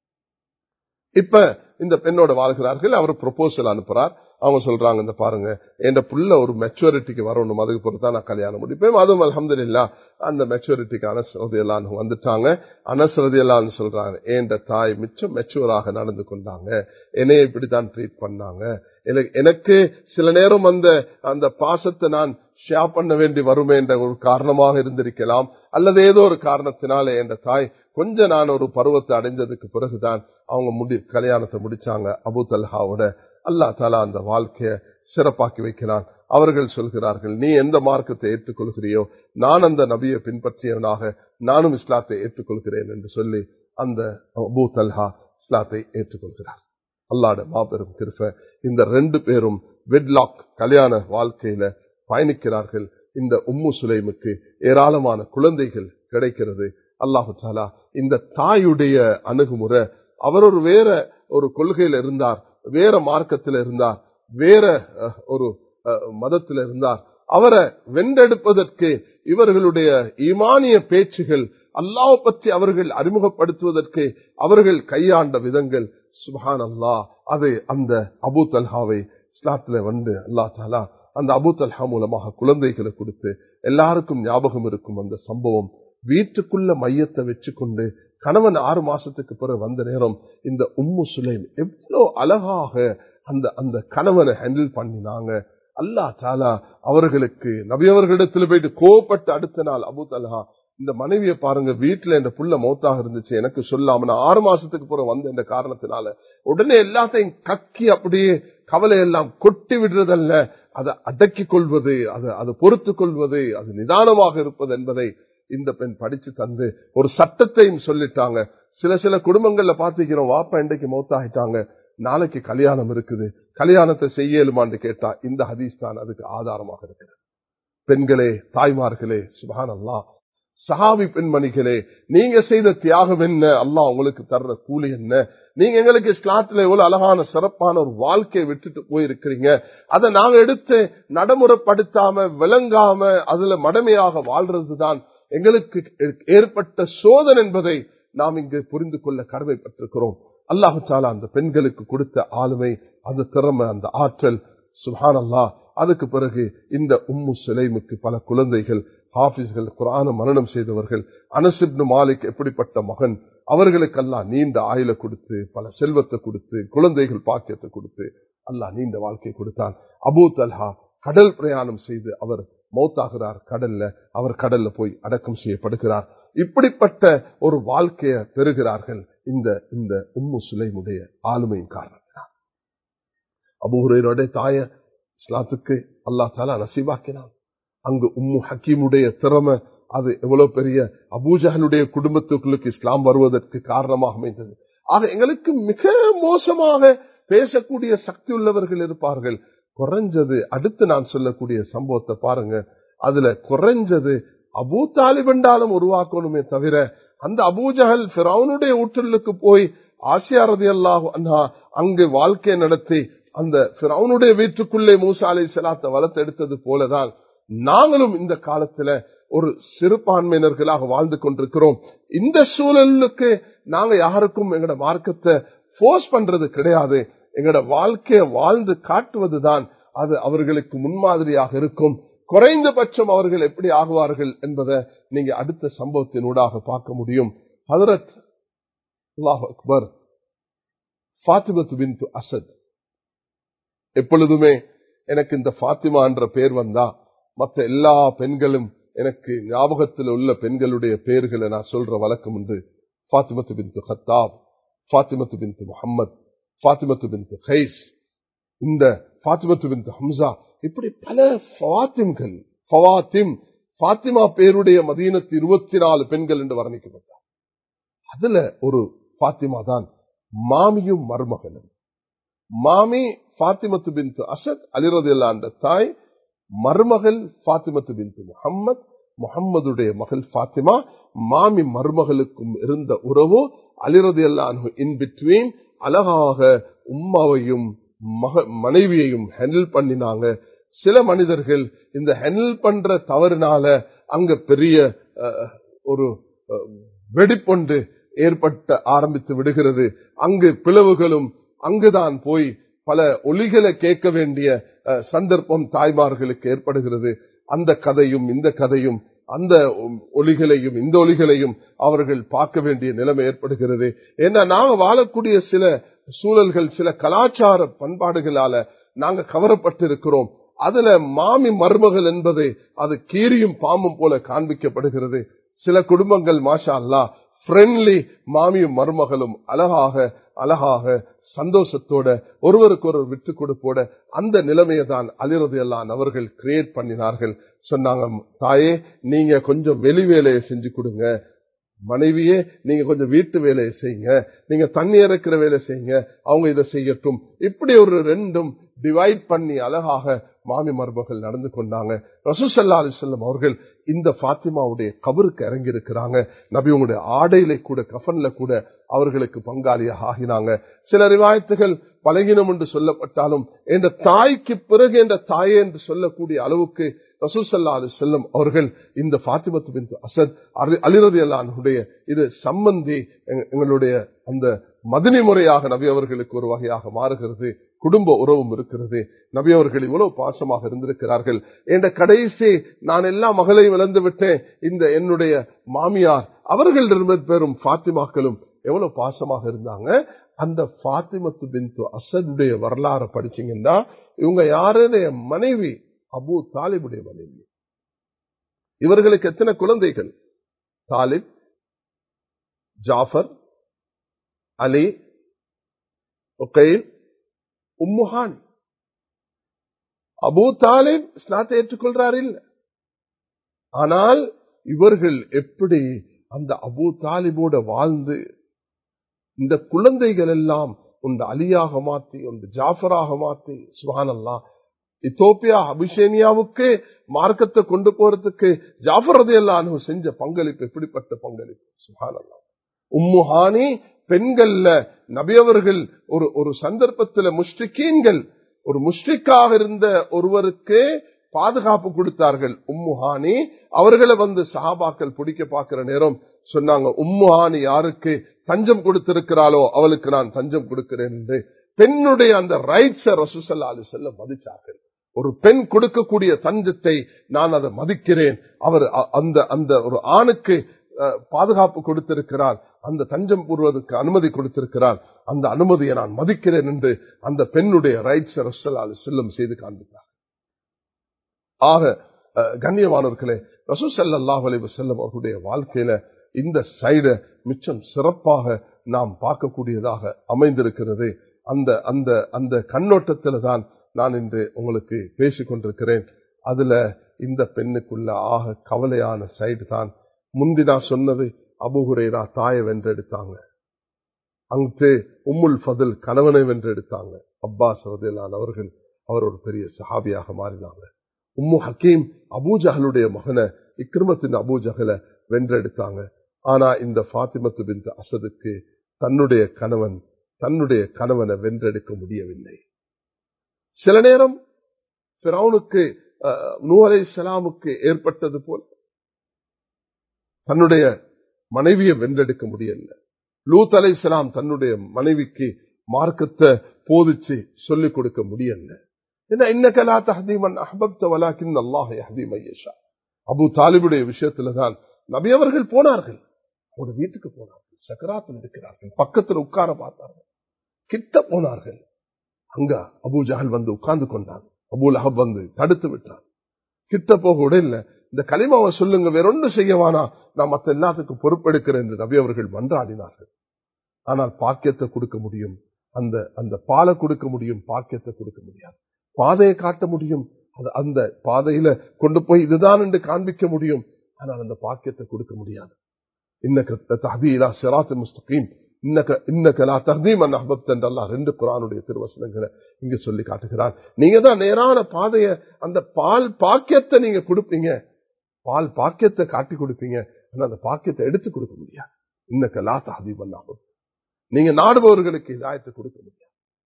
இப்ப இந்த பெண்ணோட வாழ்கிறார்கள் அவர் ப்ரொபோசல் அனுப்புறார் அவங்க சொல்றாங்க இந்த பாருங்க என் புள்ள ஒரு மெச்சூரிட்டிக்கு வரணும் அதுக்கு பொறுத்தா நான் கல்யாணம் முடிப்பேன் அதுவும் அலமது இல்லா அந்த மெச்சூரிட்டிக்கு அனசரதி எல்லாம் வந்துட்டாங்க அனசரதி எல்லாம் சொல்றாங்க என் தாய் மிச்சம் மெச்சூராக நடந்து கொண்டாங்க என்னைய இப்படித்தான் ட்ரீட் பண்ணாங்க எனக்கு சில நேரம் அந்த அந்த பாசத்தை நான் ஷேர் பண்ண வேண்டி வருமே என்ற ஒரு காரணமாக இருந்திருக்கலாம் அல்லது ஏதோ ஒரு காரணத்தினாலே என்ற தாய் கொஞ்ச நான் ஒரு பருவத்தை அடைஞ்சதுக்கு பிறகுதான் அவங்க முடி கல்யாணத்தை முடிச்சாங்க அபு தல்ஹாவோட அல்லா தாலா அந்த வாழ்க்கைய சிறப்பாக்கி வைக்கிறான் அவர்கள் சொல்கிறார்கள் நீ எந்த மார்க்கத்தை ஏற்றுக்கொள்கிறியோ நான் அந்த நபியை பின்பற்றியவனாக நானும் இஸ்லாத்தை ஏற்றுக்கொள்கிறேன் என்று சொல்லி அந்த அபு தல்ஹா இஸ்லாத்தை ஏற்றுக்கொள்கிறார் அல்லாட மாபெரும் திருப்ப இந்த ரெண்டு பேரும் வெட்லாக் கல்யாண வாழ்க்கையில பயணிக்கிறார்கள் இந்த உம்மு சுலைமுக்கு ஏராளமான குழந்தைகள் கிடைக்கிறது அல்லாஹு தாலா இந்த தாயுடைய அணுகுமுறை அவர் ஒரு வேற ஒரு கொள்கையில இருந்தார் வேற மார்க்கத்தில் இருந்தார் வேற ஒரு மதத்தில் இருந்தார் அவரை வென்றெடுப்பதற்கு இவர்களுடைய ஈமானிய பேச்சுகள் அல்லாஹ் பற்றி அவர்கள் அறிமுகப்படுத்துவதற்கு அவர்கள் கையாண்ட விதங்கள் சுபான் அல்லா அது அந்த அபு தல்ஹாவை இஸ்லாத்துல வந்து அல்லா தாலா அந்த அபு தல்ஹா மூலமாக குழந்தைகளை கொடுத்து எல்லாருக்கும் ஞாபகம் இருக்கும் அந்த சம்பவம் வீட்டுக்குள்ள மையத்தை வச்சுக்கொண்டு கணவன் ஆறு மாசத்துக்கு பிறகு வந்த நேரம் இந்த உம்மு சுலைம் எவ்வளவு அழகாக அந்த அந்த கணவனை ஹேண்டில் பண்ணினாங்க அல்லா தாலா அவர்களுக்கு நபியவர்களிடத்துல போயிட்டு கோவப்பட்டு அடுத்த நாள் அபு தலஹா இந்த மனைவியை பாருங்க வீட்டுல இந்த புள்ள மௌத்தாக இருந்துச்சு எனக்கு சொல்லாம நான் ஆறு மாசத்துக்கு பிறகு வந்த இந்த காரணத்தினால உடனே எல்லாத்தையும் கக்கி அப்படியே கவலை எல்லாம் கொட்டி விடுறதல்ல அதை அடக்கிக் கொள்வது அதை அதை பொறுத்து கொள்வது அது நிதானமாக இருப்பது என்பதை இந்த பெண் படிச்சு தந்து ஒரு சட்டத்தையும் சொல்லிட்டாங்க சில சில குடும்பங்கள்ல பாத்துக்கிறோம் வாப்பா இன்றைக்கு மௌத்தாகிட்டாங்க நாளைக்கு கல்யாணம் இருக்குது கல்யாணத்தை செய்யலுமான்னு கேட்டா இந்த ஹதீஸ் தான் அதுக்கு ஆதாரமாக இருக்கிறது பெண்களே தாய்மார்களே சுபான் அல்லா சஹாபி பெண்மணிகளே நீங்க செய்த தியாகம் என்ன அல்லா உங்களுக்கு தர்ற கூலி என்ன நீங்க எங்களுக்கு இஸ்லாத்துல எவ்வளவு அழகான சிறப்பான ஒரு வாழ்க்கையை விட்டுட்டு போயிருக்கிறீங்க அதை நாங்க எடுத்து நடைமுறைப்படுத்தாம விளங்காம அதுல மடமையாக வாழ்றதுதான் எங்களுக்கு ஏற்பட்ட சோதனை என்பதை நாம் இங்கு புரிந்து கொள்ள கடமைப்பட்டிருக்கிறோம் அல்லாஹு சாலா அந்த பெண்களுக்கு கொடுத்த ஆளுமை அந்த திறமை அந்த ஆற்றல் சுஹானல்லா அதுக்கு பிறகு இந்த உம்மு சுலைமுக்கு பல குழந்தைகள் ஹாபிஸ்கள் குரான மரணம் செய்தவர்கள் அனசிப்னு மாலிக் எப்படிப்பட்ட மகன் அவர்களுக்கெல்லாம் நீண்ட ஆயுள கொடுத்து பல செல்வத்தை கொடுத்து குழந்தைகள் பாக்கியத்தை கொடுத்து அல்லாஹ் நீண்ட வாழ்க்கை கொடுத்தான் அபூ தல்ஹா கடல் பிரயாணம் செய்து அவர் மௌத்தாகிறார் கடல்ல அவர் கடல்ல போய் அடக்கம் செய்யப்படுகிறார் இப்படிப்பட்ட ஒரு வாழ்க்கையை பெறுகிறார்கள் இந்த இந்த உம்மு சுலைமுடைய ஆளுமையின் காரணத்தினால் அபூஹுரையருடைய தாய இஸ்லாத்துக்கு அல்லா தாலா நசீபாக்கினான் அங்கு உம்மு ஹக்கீமுடைய திறமை அது எவ்வளவு பெரிய அபூஜகனுடைய குடும்பத்துக்குள்ளுக்கு இஸ்லாம் வருவதற்கு காரணமாக அமைந்தது ஆக எங்களுக்கு மிக மோசமாக பேசக்கூடிய சக்தி உள்ளவர்கள் இருப்பார்கள் குறைஞ்சது அடுத்து நான் சொல்லக்கூடிய சம்பவத்தை பாருங்க அதுல குறைஞ்சது அபூ தாலிபண்டாலும் உருவாக்கணுமே தவிர அந்த அபூஜகல் பிறவனுடைய ஊற்றலுக்கு போய் ஆசியாரதி அல்லாஹ் அண்ணா அங்கு வாழ்க்கை நடத்தி அந்த பிறவனுடைய வீட்டுக்குள்ளே மூசா அலை செலாத்த வளர்த்தெடுத்தது போலதான் நாங்களும் இந்த காலத்துல ஒரு சிறுபான்மையினர்களாக வாழ்ந்து கொண்டிருக்கிறோம் இந்த சூழலுக்கு நாங்க யாருக்கும் எங்கட மார்க்கத்தை போர்ஸ் பண்றது கிடையாது எங்கட வாழ்க்கையை வாழ்ந்து காட்டுவதுதான் அது அவர்களுக்கு முன்மாதிரியாக இருக்கும் குறைந்தபட்சம் அவர்கள் எப்படி ஆகுவார்கள் என்பதை நீங்க அடுத்த சம்பவத்தினூடாக பார்க்க முடியும் ஹதரத் அல்லாஹ் அக்பர் ஃபாத்திமத்து பின் அசத் எப்பொழுதுமே எனக்கு இந்த ஃபாத்திமா என்ற பேர் வந்தா மற்ற எல்லா பெண்களும் எனக்கு ஞாபகத்தில் உள்ள பெண்களுடைய பெயர்களை நான் சொல்ற வழக்கம் உண்டு Fatimah bint Khattab Fatimah bint Muhammad Fatimah bint Qais இந்த ஃபாத்திமத்து பின் ஹம்சா இப்படி பல ஃபாத்திம்கள் ஃபவாத்திம் ஃபாத்திமா பேருடைய மதீனத்து இருபத்தி நாலு பெண்கள் என்று வர்ணிக்கப்பட்டார் அதுல ஒரு ஃபாத்திமா தான் மாமியும் மருமகனும் மாமி ஃபாத்திமத்து பின் அசத் அலிரது அந்த தாய் மருமகள் ஃபாத்திமத்து பின் முகம்மது முகம்மதுடைய மகள் ஃபாத்திமா மாமி மருமகளுக்கும் இருந்த உறவு அலிரது இன் பிட்வீன் அழகாக உம்மாவையும் மனைவியையும் ஹேண்டில் பண்ணினாங்க சில மனிதர்கள் இந்த ஹேண்டில் பண்ற தவறுனால அங்க பெரிய ஒரு வெடிப்பொண்டு ஏற்பட்ட ஆரம்பித்து விடுகிறது அங்கு பிளவுகளும் அங்குதான் போய் பல ஒலிகளை கேட்க வேண்டிய சந்தர்ப்பம் தாய்மார்களுக்கு ஏற்படுகிறது அந்த கதையும் இந்த கதையும் அந்த ஒலிகளையும் இந்த ஒலிகளையும் அவர்கள் பார்க்க வேண்டிய நிலைமை ஏற்படுகிறது ஏன்னா நாங்க வாழக்கூடிய சில சூழல்கள் சில கலாச்சார பண்பாடுகளால நாங்க கவரப்பட்டிருக்கிறோம் அதுல மாமி மருமகள் என்பது அது கீரியும் பாம்பும் போல காண்பிக்கப்படுகிறது சில குடும்பங்கள் மாஷா அல்லா ஃப்ரெண்ட்லி மாமியும் மருமகளும் அழகாக அழகாக சந்தோஷத்தோட ஒருவருக்கு ஒரு விட்டு கொடுப்போட அந்த நிலைமையை தான் அலிரது எல்லாம் அவர்கள் கிரியேட் பண்ணினார்கள் சொன்னாங்க தாயே நீங்க கொஞ்சம் வெளி வேலையை செஞ்சு கொடுங்க மனைவியே நீங்க கொஞ்சம் வீட்டு வேலையை செய்யுங்க நீங்க தண்ணி இறக்கிற வேலை செய்யுங்க அவங்க இதை செய்யட்டும் இப்படி ஒரு ரெண்டும் டிவைட் பண்ணி அழகாக மாமி மருமகள் நடந்து கொண்டாங்க ரசூசல்லா அலிசல்லம் அவர்கள் இந்த பாத்திமாவுடைய கபருக்கு இறங்கி இருக்கிறாங்க நபி உங்களுடைய ஆடையில கூட கஃன்ல கூட அவர்களுக்கு பங்காளியாக ஆகினாங்க சில ரிவாயத்துகள் பழகினம் என்று சொல்லப்பட்டாலும் என்ற தாய்க்கு பிறகு என்ற தாயே என்று சொல்லக்கூடிய அளவுக்கு ரசூசல்லா அலி செல்லம் அவர்கள் இந்த பாத்திமத்து பின் அசத் அலிரதி அல்லானுடைய இது சம்பந்தி எங்களுடைய அந்த மதினி முறையாக நபி அவர்களுக்கு ஒரு வகையாக மாறுகிறது குடும்ப உறவும் இருக்கிறது நபி அவர்கள் இவ்வளவு பாசமாக இருந்திருக்கிறார்கள் என்ற கடைசி நான் எல்லா மகளையும் இழந்து விட்டேன் இந்த என்னுடைய மாமியார் அவர்கள் பெறும் பாத்திமாக்களும் எவ்வளவு பாசமாக இருந்தாங்க அந்த பாத்திமத்து பிந்து அசதுடைய வரலாறு படிச்சீங்கன்னா இவங்க யாருடைய மனைவி அபு தாலிபுடைய மனைவி இவர்களுக்கு எத்தனை குழந்தைகள் தாலிப் ஜாஃபர் அலி ஒகைல் உம்முஹான் அபு தாலிப் ஸ்நாத்தை ஏற்றுக்கொள்றார் இல்ல ஆனால் இவர்கள் எப்படி அந்த அபு தாலிபோட வாழ்ந்து இந்த குழந்தைகள் எல்லாம் உண்டு அலியாக மாத்தி உண்டு ஜாஃபராக மாத்தி சுஹானல்லா இத்தோப்பியா அபிஷேனியாவுக்கு மார்க்கத்தை கொண்டு போறதுக்கு ஜாஃபர் ரதி அல்லானு செஞ்ச பங்களிப்பு எப்படிப்பட்ட பங்களிப்பு சுஹானல்லா உம்முஹானி பெண்கள்ல நபியவர்கள் ஒரு ஒரு சந்தர்ப்பத்தில் முஷ்டிகீன்கள் ஒரு முஷ்டிக்காக இருந்த ஒருவருக்கு பாதுகாப்பு கொடுத்தார்கள் உம்முஹானி அவர்களை வந்து சஹாபாக்கள் பிடிக்க பார்க்கிற நேரம் சொன்னாங்க உம்முஹானி யாருக்கு தஞ்சம் கொடுத்திருக்கிறாளோ அவளுக்கு நான் தஞ்சம் கொடுக்கிறேன் என்று பெண்ணுடைய அந்த ரைட்ஸ ரசூசல்லா அலி செல்ல மதிச்சார்கள் ஒரு பெண் கொடுக்கக்கூடிய தஞ்சத்தை நான் அதை மதிக்கிறேன் அவர் அ- அந்த அந்த ஒரு ஆணுக்கு அஹ், பாதுகாப்பு கொடுத்திருக்கிறார் அந்த தஞ்சம் கூறுவதற்கு அனுமதி கொடுத்திருக்கிறார் அந்த அனுமதியை நான் மதிக்கிறேன் என்று அந்த பெண்ணுடைய ரைட்ஸ் ரசல்லா அலி செல்லம் செய்து காண்பித்தார் ஆக அஹ், கண்ணியமானவர்களே ரசூசல்லாஹ் அலைஹி செல்லம் அவர்களுடைய வாழ்க்கையில இந்த சைட மிச்சம் சிறப்பாக நாம் பார்க்கக்கூடியதாக அமைந்திருக்கிறது அந்த அந்த அந்த கண்ணோட்டத்தில் தான் நான் இன்று உங்களுக்கு பேசிக் கொண்டிருக்கிறேன் அதுல இந்த பெண்ணுக்குள்ள ஆக கவலையான சைடு தான் முந்தி நான் சொன்னது அபுஹுரேரா தாயை வென்றெடுத்தாங்க அங்கு உம்முல் ஃபதில் கணவனை வென்றெடுத்தாங்க அப்பாஸ் ரதிலான் அவர்கள் அவர் ஒரு பெரிய சஹாபியாக மாறினாங்க உம்மு ஹக்கீம் அபூஜஹலுடைய மகனை இக்ரிமத்தின் அபூஜஹலை வென்றெடுத்தாங்க ஆனா இந்த ஃபாத்திமத்து பின் அசதுக்கு தன்னுடைய கணவன் தன்னுடைய கணவனை வென்றெடுக்க முடியவில்லை சில நேரம் பிறவுனுக்கு நூ அலை சலாமுக்கு ஏற்பட்டது போல் தன்னுடைய மனைவியை வென்றெடுக்க முடியல லூத் அலை சலாம் தன்னுடைய மனைவிக்கு மார்க்கத்தை போதிச்சு சொல்லிக் கொடுக்க முடியல ஏன்னா இன்னக்கலா தஹதீமன் அஹபப்த வலாக்கின் அல்லாஹ் யஹ்தீம் ஐயஷா அபு தாலிபுடைய விஷயத்துல தான் நபி அவர்கள் போனார்கள் ஒரு வீட்டுக்கு போனார்கள் சக்கராத்தில் இருக்கிறார்கள் பக்கத்தில் உட்கார பார்த்தார்கள் கிட்ட போனார்கள் அங்க அபு ஜஹல் வந்து உட்கார்ந்து கொண்டான் அபுல் அஹப் வந்து தடுத்து விட்டான் கிட்ட போக உடையில இந்த களிமாவை சொல்லுங்க வேற ஒன்றும் செய்யவானா நான் மத்த எல்லாத்துக்கும் பொறுப்பெடுக்கிறேன் என்று நபி அவர்கள் மன்றாடினார்கள் ஆனால் பாக்கியத்தை கொடுக்க முடியும் அந்த அந்த பாலை கொடுக்க முடியும் பாக்கியத்தை கொடுக்க முடியாது பாதையை காட்ட முடியும் அது- அந்த பாதையில கொண்டு போய் இதுதான் என்று காண்பிக்க முடியும் ஆனால் அந்த பாக்கியத்தை கொடுக்க முடியாது இன்னக்க தஹதீலா சிராத்து முஸ்தகீம் இன்னக்க இன்னக்க லா தஹதீம் அன் அஹ்பப்த என்று அல்லாஹ் ரெண்டு குரானுடைய திருவசனங்களை இங்க சொல்லி காட்டுகிறார் நீங்க தான் நேரான பாதைய அந்த பால் பாக்கியத்தை நீங்க கொடுப்பீங்க பால் பாக்கியத்தை காட்டி கொடுப்பீங்க ஆனா அந்த பாக்கியத்தை எடுத்து கொடுக்க முடியாது இன்னக்க லா தஹதீம் அன் அஹ்பப்த நீங்க நாடுபவர்களுக்கு இதாயத்தை கொடுக்க முடியாது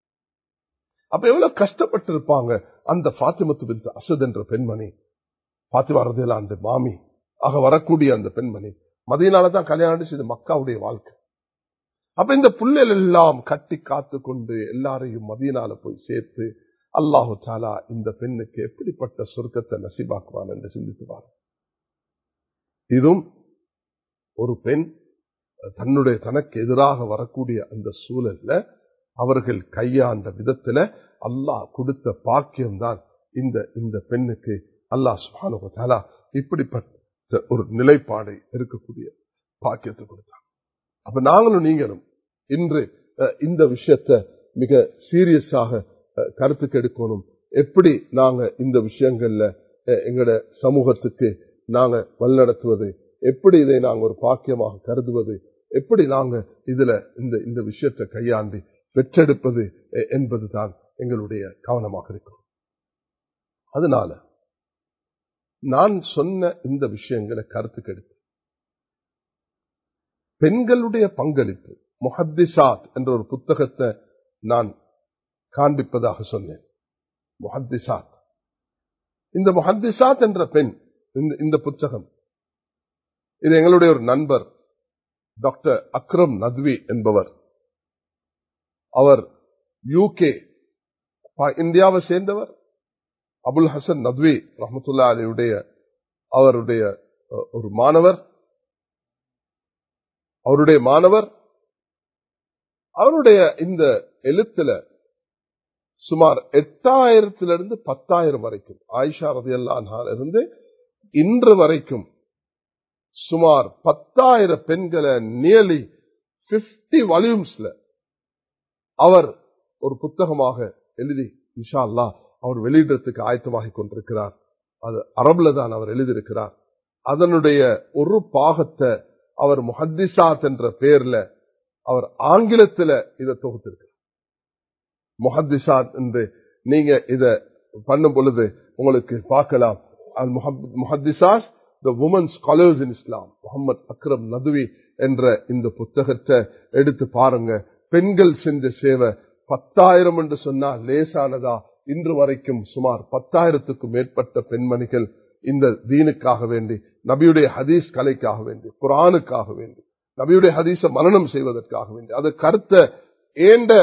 அப்ப எவ்வளவு கஷ்டப்பட்டு இருப்பாங்க அந்த பாத்திமத்து பின் அசத் என்ற பெண்மணி பாத்திமா ரதியலா அந்த மாமி ஆக வரக்கூடிய அந்த பெண்மணி மதியனால தான் கல்யாணம் செய்த மக்காவுடைய வாழ்க்கை அப்ப இந்த புள்ளைகள் எல்லாம் கட்டி காத்து கொண்டு எல்லாரையும் மதியனால போய் சேர்த்து அல்லாஹு தாலா இந்த பெண்ணுக்கு எப்படிப்பட்ட சொர்க்கத்தை நசிபாக்குவான் என்று சிந்தித்து பாரு இதுவும் ஒரு பெண் தன்னுடைய தனக்கு எதிராக வரக்கூடிய அந்த சூழல்ல அவர்கள் கையாண்ட விதத்துல அல்லாஹ் கொடுத்த பாக்கியம்தான் இந்த இந்த பெண்ணுக்கு அல்லாஹ் சுபானு தாலா இப்படிப்பட்ட ஒரு நிலைப்பாடை இருக்கக்கூடிய பாக்கியத்தை கொடுத்தார் அப்ப நாங்களும் நீங்களும் இன்று அஹ், இந்த விஷயத்தை மிக சீரியஸாக அஹ், கருத்துக்கு எடுக்கணும் எப்படி நாங்க இந்த விஷயங்கள்ல அஹ், எங்கட சமூகத்துக்கு நாங்க வழிநடத்துவது எப்படி இதை நாங்க ஒரு பாக்கியமாக கருதுவது எப்படி நாங்க இதுல இந்த இந்த விஷயத்தை கையாண்டு பெற்றெடுப்பது எ- என்பதுதான் எங்களுடைய கவனமாக இருக்கும் அதனால நான் சொன்ன இந்த விஷயங்களை கருத்துக்கு எடுத்து பெண்களுடைய பங்களிப்பு முஹத்திசாத் என்ற ஒரு புத்தகத்தை நான் காண்பிப்பதாக சொன்னேன் முஹத்திசாத் இந்த முஹத்திசாத் என்ற பெண் இந்த- இந்த புத்தகம் இது எங்களுடைய ஒரு நண்பர் டாக்டர் அக்ரம் நத்வி என்பவர் அவர் யூகே இந்தியாவை சேர்ந்தவர் அபுல் ஹசன் நத்வி ரஹமத்துல்லா அலியுடைய அவருடைய அஹ், ஒரு மாணவர் அவருடைய மாணவர் அவருடைய இந்த எழுத்துல சுமார் எட்டாயிரத்திலிருந்து பத்தாயிரம் வரைக்கும் ஆயிஷா ரதியல்லா இருந்து இன்று வரைக்கும் சுமார் பத்தாயிரம் பெண்களை நியர்லி பிப்டி வால்யூம்ஸ்ல அவர் ஒரு புத்தகமாக எழுதி இன்ஷா அல்லாஹ் அவர் வெளியிடறதுக்கு ஆயத்தமாகி கொண்டிருக்கிறார் அது அரபுல தான் அவர் எழுதியிருக்கிறார் அதனுடைய ஒரு பாகத்தை அவர் முஹத்திசாத் என்ற பெயர்ல அவர் ஆங்கிலத்துல இதை தொகுத்திருக்கிறார் முஹத்திசாத் என்று நீங்க இத பண்ணும் பொழுது உங்களுக்கு பார்க்கலாம் Muhaddithat the women scholars in Islam Mohammad Akram Nadwi என்ற இந்த புத்தகத்தை எடுத்து பாருங்க பெண்கள் செஞ்ச சேவை பத்தாயிரம் என்று சொன்னால் லேசானதா இன்று வரைக்கும் சுமார் பத்தாயிரத்துக்கும் மேற்பட்ட பெண்மணிகள் இந்த தீனுக்காக வேண்டி நபியுடைய ஹதீஸ் கலைக்காக வேண்டி குரானுக்காக வேண்டி நபியுடைய ஹதீஸ மனனம் செய்வதற்காக வேண்டி அது கருத்தை ஏண்ட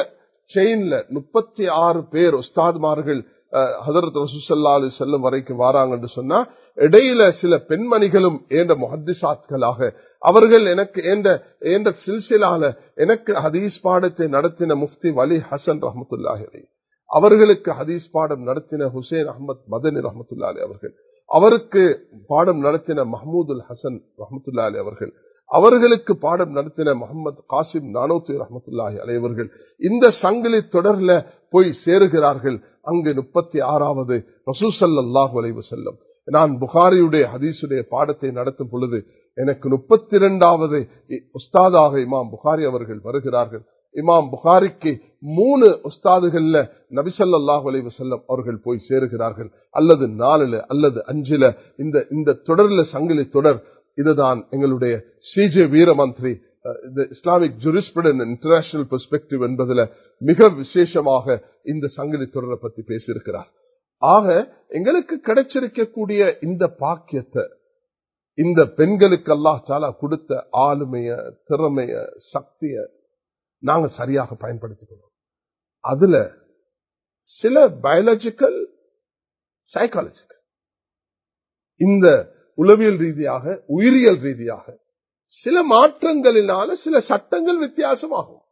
செயின்ல முப்பத்தி ஆறு பேர் உஸ்தாத்மார்கள் ஹதரத் ரசூசல்லா அலி செல்லும் வரைக்கும் வாராங்கன்னு சொன்னா இடையில சில பெண்மணிகளும் ஏண்ட முஹத்திசாத்களாக அவர்கள் எனக்கு ஏண்ட ஏண்ட சில்சிலால எனக்கு ஹதீஸ் பாடத்தை நடத்தின முஃப்தி வலி ஹசன் ரஹமத்துல்லாஹி அவர்களுக்கு ஹதீஸ் பாடம் நடத்தின ஹுசேன் அஹமத் மதனி ரஹமத்துல்லா அலி அவர்கள் அவருக்கு பாடம் நடத்தின மஹமூதுல் ஹசன் ரஹமத்துல்லா அலி அவர்கள் அவர்களுக்கு பாடம் நடத்தின முகமது காசிம் நானோத்தி ரஹமத்துல்லாஹி அலைவர்கள் இந்த சங்கிலி தொடர்ல போய் சேருகிறார்கள் அங்கு முப்பத்தி ஆறாவது ரசூசல்லாஹு அலைவு செல்லம் நான் புகாரியுடைய ஹதீசுடைய பாடத்தை நடத்தும் பொழுது எனக்கு முப்பத்தி இரண்டாவது உஸ்தாதாக இமாம் புகாரி அவர்கள் வருகிறார்கள் இமாம் புகாரிக்கு மூணு உஸ்தாதுகள்ல நபிசல்லாஹு அலைவு செல்லம் அவர்கள் போய் சேருகிறார்கள் அல்லது நாலுல அல்லது அஞ்சுல இந்த இந்த தொடர்ல சங்கிலி தொடர் இதுதான் எங்களுடைய C G Weeramantry Islamic jurisprudence international perspective என்பதுல மிக விசேஷமாக இந்த சங்கிலி தொடரை பத்தி பேசியிருக்கிறார் ஆக எங்களுக்கு கிடைச்சிருக்கக்கூடிய இந்த பாக்கியத்தை இந்த பெண்களுக்கு அல்லாஹ் சாலா கொடுத்த ஆளுமைய திறமைய சக்திய நாங்க சரியாக பயன்படுத்திக்கணும் அதுல சில பயாலஜிக்கல் சைக்காலஜிக்கல் இந்த உளவியல் ரீதியாக உயிரியல் ரீதியாக சில மாற்றங்களினால சில சட்டங்கள் வித்தியாசமாகும்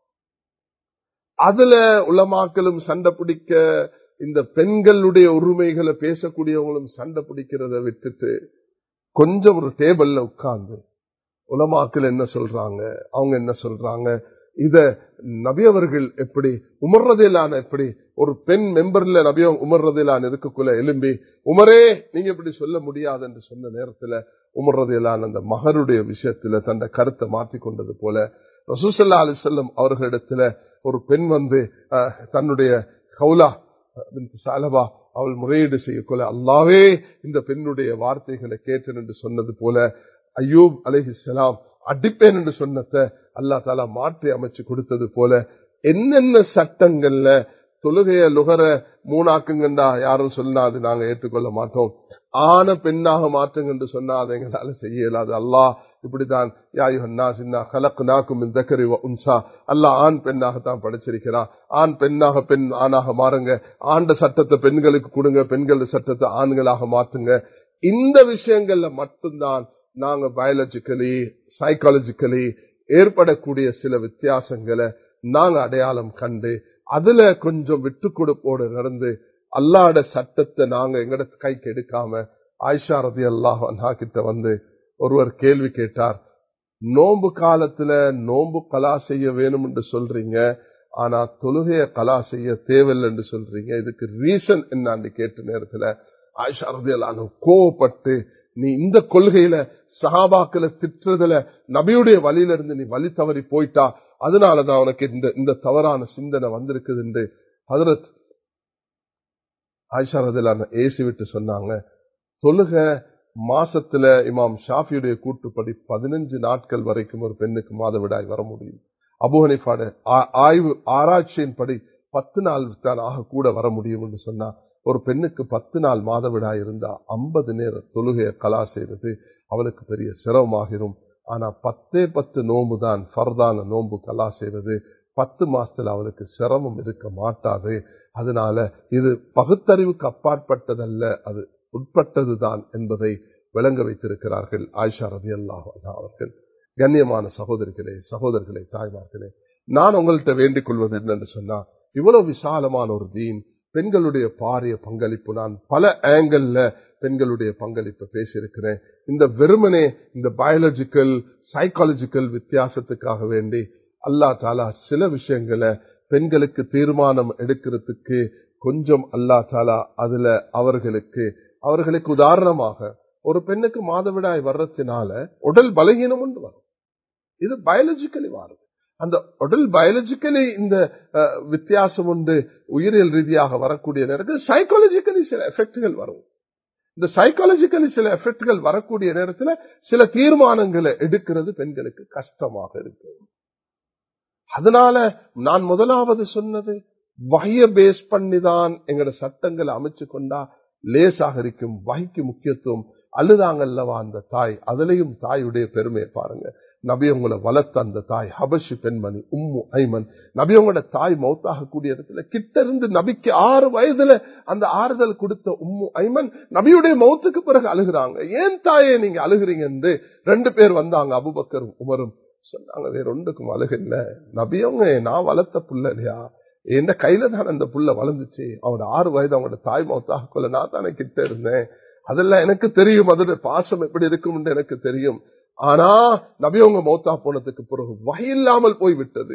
அதுல உலமாக்களும் சண்டை பிடிக்க இந்த பெண்களுடைய உரிமைகளை பேசக்கூடியவங்களும் சண்டை பிடிக்கிறத விட்டுட்டு கொஞ்சம் ஒரு டேபிள்ல உட்கார்ந்து உலமாக்கள் என்ன சொல்றாங்க அவங்க என்ன சொல்றாங்க இத நபியவர்கள் எப்படி உமர்றதிலான எப்படி ஒரு பெண் மெம்பர்ல நபிய உமர்றதிலான இருக்கக்குள்ள எலும்பி உமரே நீங்க இப்படி சொல்ல முடியாது என்று சொன்ன நேரத்துல உமர்றதிலான அந்த மகருடைய விஷயத்துல தந்த கருத்தை மாற்றிக்கொண்டது போல ரசூசல்லா அலி செல்லம் அவர்களிடத்துல ஒரு பெண் வந்து தன்னுடைய கவுலா சாலபா அவள் முறையீடு செய்யக்கொள்ள அல்லாவே இந்த பெண்ணுடைய வார்த்தைகளை கேட்டேன் என்று சொன்னது போல ஐயூப் அலிஹிஸ்லாம் அடிப்பேன் என்று சொன்னத அல்லா தாலா மாற்றி அமைச்சு கொடுத்தது போல என்னென்ன சட்டங்கள்ல தொழுகைய லுகர மூணாக்குங்கண்டா யாரும் சொல்லாது நாங்க ஏற்றுக்கொள்ள மாட்டோம் ஆன பெண்ணாக மாற்றுங்க என்று சொன்னா அதை எங்களால செய்ய இயலாது அல்லாஹ் இப்படித்தான் உன்சா அல்லா ஆண் பெண்ணாகத்தான் படைச்சிருக்கிறான் ஆண் பெண்ணாக பெண் ஆணாக மாறுங்க ஆண்ட சட்டத்தை பெண்களுக்கு கொடுங்க பெண்கள் சட்டத்தை ஆண்களாக மாற்றுங்க இந்த விஷயங்கள்ல மட்டும்தான் நாங்க பயாலஜிக்கலி சைக்காலஜிக்கலி ஏற்படக்கூடிய சில வித்தியாசங்களை நாங்க அடையாளம் கண்டு அதுல கொஞ்சம் விட்டு கொடுப்போடு நடந்து அல்லாட சட்டத்தை நாங்க எங்கட கைக்கு எடுக்காம ஆயிஷா ரதி அல்லாஹ் அண்ணா கிட்ட வந்து ஒருவர் கேள்வி கேட்டார் நோன்பு காலத்துல நோன்பு கலா செய்ய வேணும் என்று சொல்றீங்க ஆனா தொழுகைய கலா செய்ய தேவையில்லை என்று சொல்றீங்க இதுக்கு ரீசன் என்னான்னு கேட்ட நேரத்துல ஆயிஷா ரதி அல்லாஹ் கோவப்பட்டு நீ இந்த கொள்கையில சஹாபாக்களை திட்டுறதுல நபியுடைய வழியில இருந்து நீ வழி தவறி போயிட்டா அதனாலதான் உனக்கு இந்த இந்த தவறான சிந்தனை வந்திருக்குது என்று ஹதரத் ஆயிஷா ரதிலான ஏசி விட்டு சொன்னாங்க தொழுக மாசத்துல இமாம் ஷாஃபியுடைய கூட்டுப்படி பதினஞ்சு நாட்கள் வரைக்கும் ஒரு பெண்ணுக்கு மாதவிடாய் வர முடியும் அபுஹனிஃபாட ஆய்வு ஆராய்ச்சியின் படி பத்து நாள் தான் ஆக கூட வர முடியும் என்று சொன்னா ஒரு பெண்ணுக்கு பத்து நாள் மாதவிடாய் இருந்தா ஐம்பது நேர தொழுகைய கலா செய்வது அவளுக்கு பெரிய சிரமமாகிரும் ஆனா பத்தே பத்து நோம்பு தான் ஃபர்தான நோம்பு கலா செய்வது பத்து மாசத்துல அவளுக்கு சிரமம் இருக்க மாட்டாது அதனால இது பகுத்தறிவுக்கு அப்பாற்பட்டதல்ல அது உட்பட்டதுதான் என்பதை விளங்க வைத்திருக்கிறார்கள் ஆயிஷா ரவி அல்லாஹ் அவர்கள் கண்ணியமான சகோதரிகளே சகோதரர்களே தாய்மார்களே நான் உங்கள்கிட்ட வேண்டிக் கொள்வது என்னன்னு சொன்னா இவ்வளவு விசாலமான ஒரு தீன் பெண்களுடைய பாரிய பங்களிப்பு நான் பல ஆங்கிள் பெண்களுடைய பங்களிப்பு பேசியிருக்கிறேன் இந்த வெறுமனே இந்த பயாலஜிக்கல் சைக்காலஜிக்கல் வித்தியாசத்துக்காக வேண்டி அல்லா தாலா சில விஷயங்களை பெண்களுக்கு தீர்மானம் எடுக்கிறதுக்கு கொஞ்சம் அல்லா தாலா அதுல அவர்களுக்கு அவர்களுக்கு உதாரணமாக ஒரு பெண்ணுக்கு மாதவிடாய் வர்றதுனால உடல் பலகீனம் உண்டு வரும் இது பயாலஜிக்கலி வருது அந்த உடல் பயாலஜிக்கலி இந்த வித்தியாசம் உண்டு உயிரியல் ரீதியாக வரக்கூடிய நேரத்தில் சைக்காலஜிக்கலி சில எஃபெக்டுகள் வரும் இந்த சைக்காலஜிக்கலி சில எஃபெக்டுகள் வரக்கூடிய நேரத்தில் சில தீர்மானங்களை எடுக்கிறது பெண்களுக்கு கஷ்டமாக இருக்கும் அதனால நான் முதலாவது சொன்னது வகைய பேஸ் பண்ணிதான் எங்கட சட்டங்களை அமைச்சு கொண்டா லேசாக இருக்கும் வகைக்கு முக்கியத்துவம் அழுதாங்கல்லவா அந்த தாய் அதுலயும் தாயுடைய பெருமையை பாருங்க நபி உங்களை வளர்த்த அந்த தாய் ஹபஷி பெண்மணி உம்மு ஐமன் நபி உங்களோட தாய் மௌத்தாகக்கூடிய இடத்துல கிட்ட இருந்து நபிக்கு ஆறு வயதுல அந்த ஆறுதல் கொடுத்த உம்மு ஐமன் நபியுடைய மௌத்துக்கு பிறகு அழுகிறாங்க ஏன் தாயே நீங்க அழுகிறீங்க என்று ரெண்டு பேர் வந்தாங்க அபுபக்கரும் உமரும் சொன்னாங்க வேற ஒன்றுக்கும் அழுகல்ல நபியவங்க நான் வளர்த்த புள்ள இல்லையா என் கையில தான் அந்த புள்ள வளர்ந்துச்சு அவனோட ஆறு வயது அவங்களோட தாய் மௌத்தாக கொள்ள நான் தானே கிட்ட இருந்தேன் அதெல்லாம் எனக்கு தெரியும் அதோட பாசம் எப்படி இருக்கும் எனக்கு தெரியும் ஆனா நபியவங்க மௌத்தா போனதுக்கு பிறகு வகை இல்லாமல் போய்விட்டது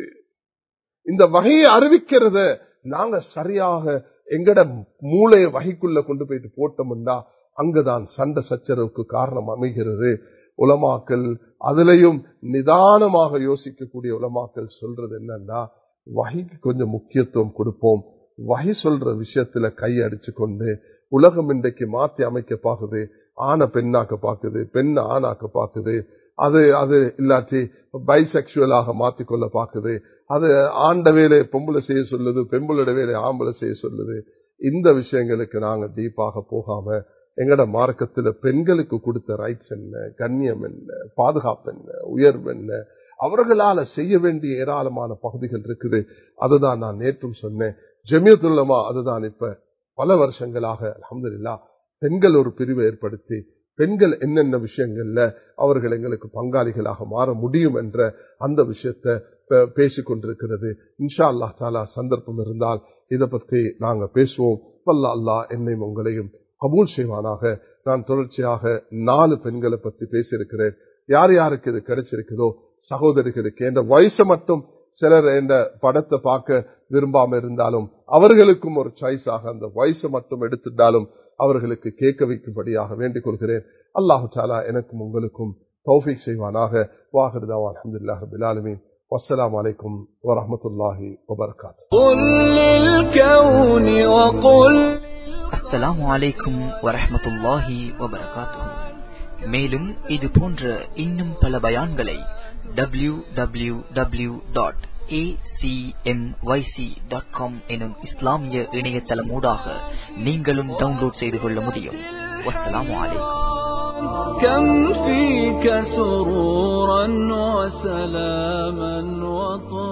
இந்த வகையை அறிவிக்கிறத நாங்க சரியாக எங்கட மூளைய வகைக்குள்ள கொண்டு போயிட்டு போட்டோம்னா அங்கதான் சண்டை சச்சரவுக்கு காரணம் அமைகிறது உலமாக்கல் அதுலயும் நிதானமாக யோசிக்கக்கூடிய உலமாக்கல் சொல்றது என்னன்னா வகைக்கு கொஞ்சம் முக்கியத்துவம் கொடுப்போம் வகை சொல்ற விஷயத்துல கை அடிச்சு கொண்டு உலகம் இன்றைக்கு மாற்றி அமைக்க பாக்குது ஆணை பெண்ணாக்க பாக்குது பெண்ணை ஆணாக்க பாக்குது அது அது இல்லாட்டி பைசெக்சுவலாக மாத்திக்கொள்ள பாக்குது அது ஆண்ட வேலை பொம்பளை செய்ய சொல்லுது பெம்பளோட வேலை ஆம்பளை செய்ய சொல்லுது இந்த விஷயங்களுக்கு நாங்க டீப்பாக போகாம எங்கட மார்க்கத்துல பெண்களுக்கு கொடுத்த ரைட்ஸ் என்ன கண்ணியம் என்ன பாதுகாப்பு என்ன உயர்வு என்ன அவர்களால செய்ய வேண்டிய ஏராளமான பகுதிகள் இருக்குது அதுதான் நான் நேற்றும் சொன்னேன் ஜெமியத்துல்லமா அதுதான் இப்ப பல வருஷங்களாக அலமதுல்லா பெண்கள் ஒரு பிரிவை ஏற்படுத்தி பெண்கள் என்னென்ன விஷயங்கள்ல அவர்கள் எங்களுக்கு பங்காளிகளாக மாற முடியும் என்ற அந்த விஷயத்த பேசிக் கொண்டிருக்கிறது இன்ஷா அல்லா தாலா சந்தர்ப்பம் இருந்தால் இதை பற்றி நாங்க பேசுவோம் வல்ல அல்லா என்னையும் உங்களையும் கபூல் செய்வானாக நான் தொடர்ச்சியாக நாலு பெண்களை பற்றி பேசியிருக்கிறேன் யார் யாருக்கு இது கிடைச்சிருக்குதோ சகோதரிகளுக்கு என்ற வயசை மட்டும் சிலர் இந்த படத்தை பார்க்க விரும்பாம இருந்தாலும் அவர்களுக்கும் ஒரு சாய்ஸாக அந்த வயசை மட்டும் எடுத்துட்டாலும் அவர்களுக்கு கேட்க வைக்கும்படியாக வேண்டிக் கொள்கிறேன் அல்லாஹு சாலா எனக்கும் உங்களுக்கும் தௌஃபிக் செய்வானாக வாஹிருதா அலமதுல்லாஹ் பிலாலுமீன் والسلام عليكم ورحمة الله وبركاته قل للكون وقل அஸ்ஸலாமு அலைக்கும் வரஹ்மத்துல்லாஹி வபரகாத்துஹு மேலும் இது போன்ற இன்னும் பல பயான்களை டபிள்யூ டபிள்யூ டபிள்யூ டாட் எனும் இஸ்லாமிய இணையதளமூடாக நீங்களும் டவுன்லோட் செய்து கொள்ள முடியும் வஸ்ஸலாமு அலைக்கும் كم فيك سرورا وسلاما وطهورا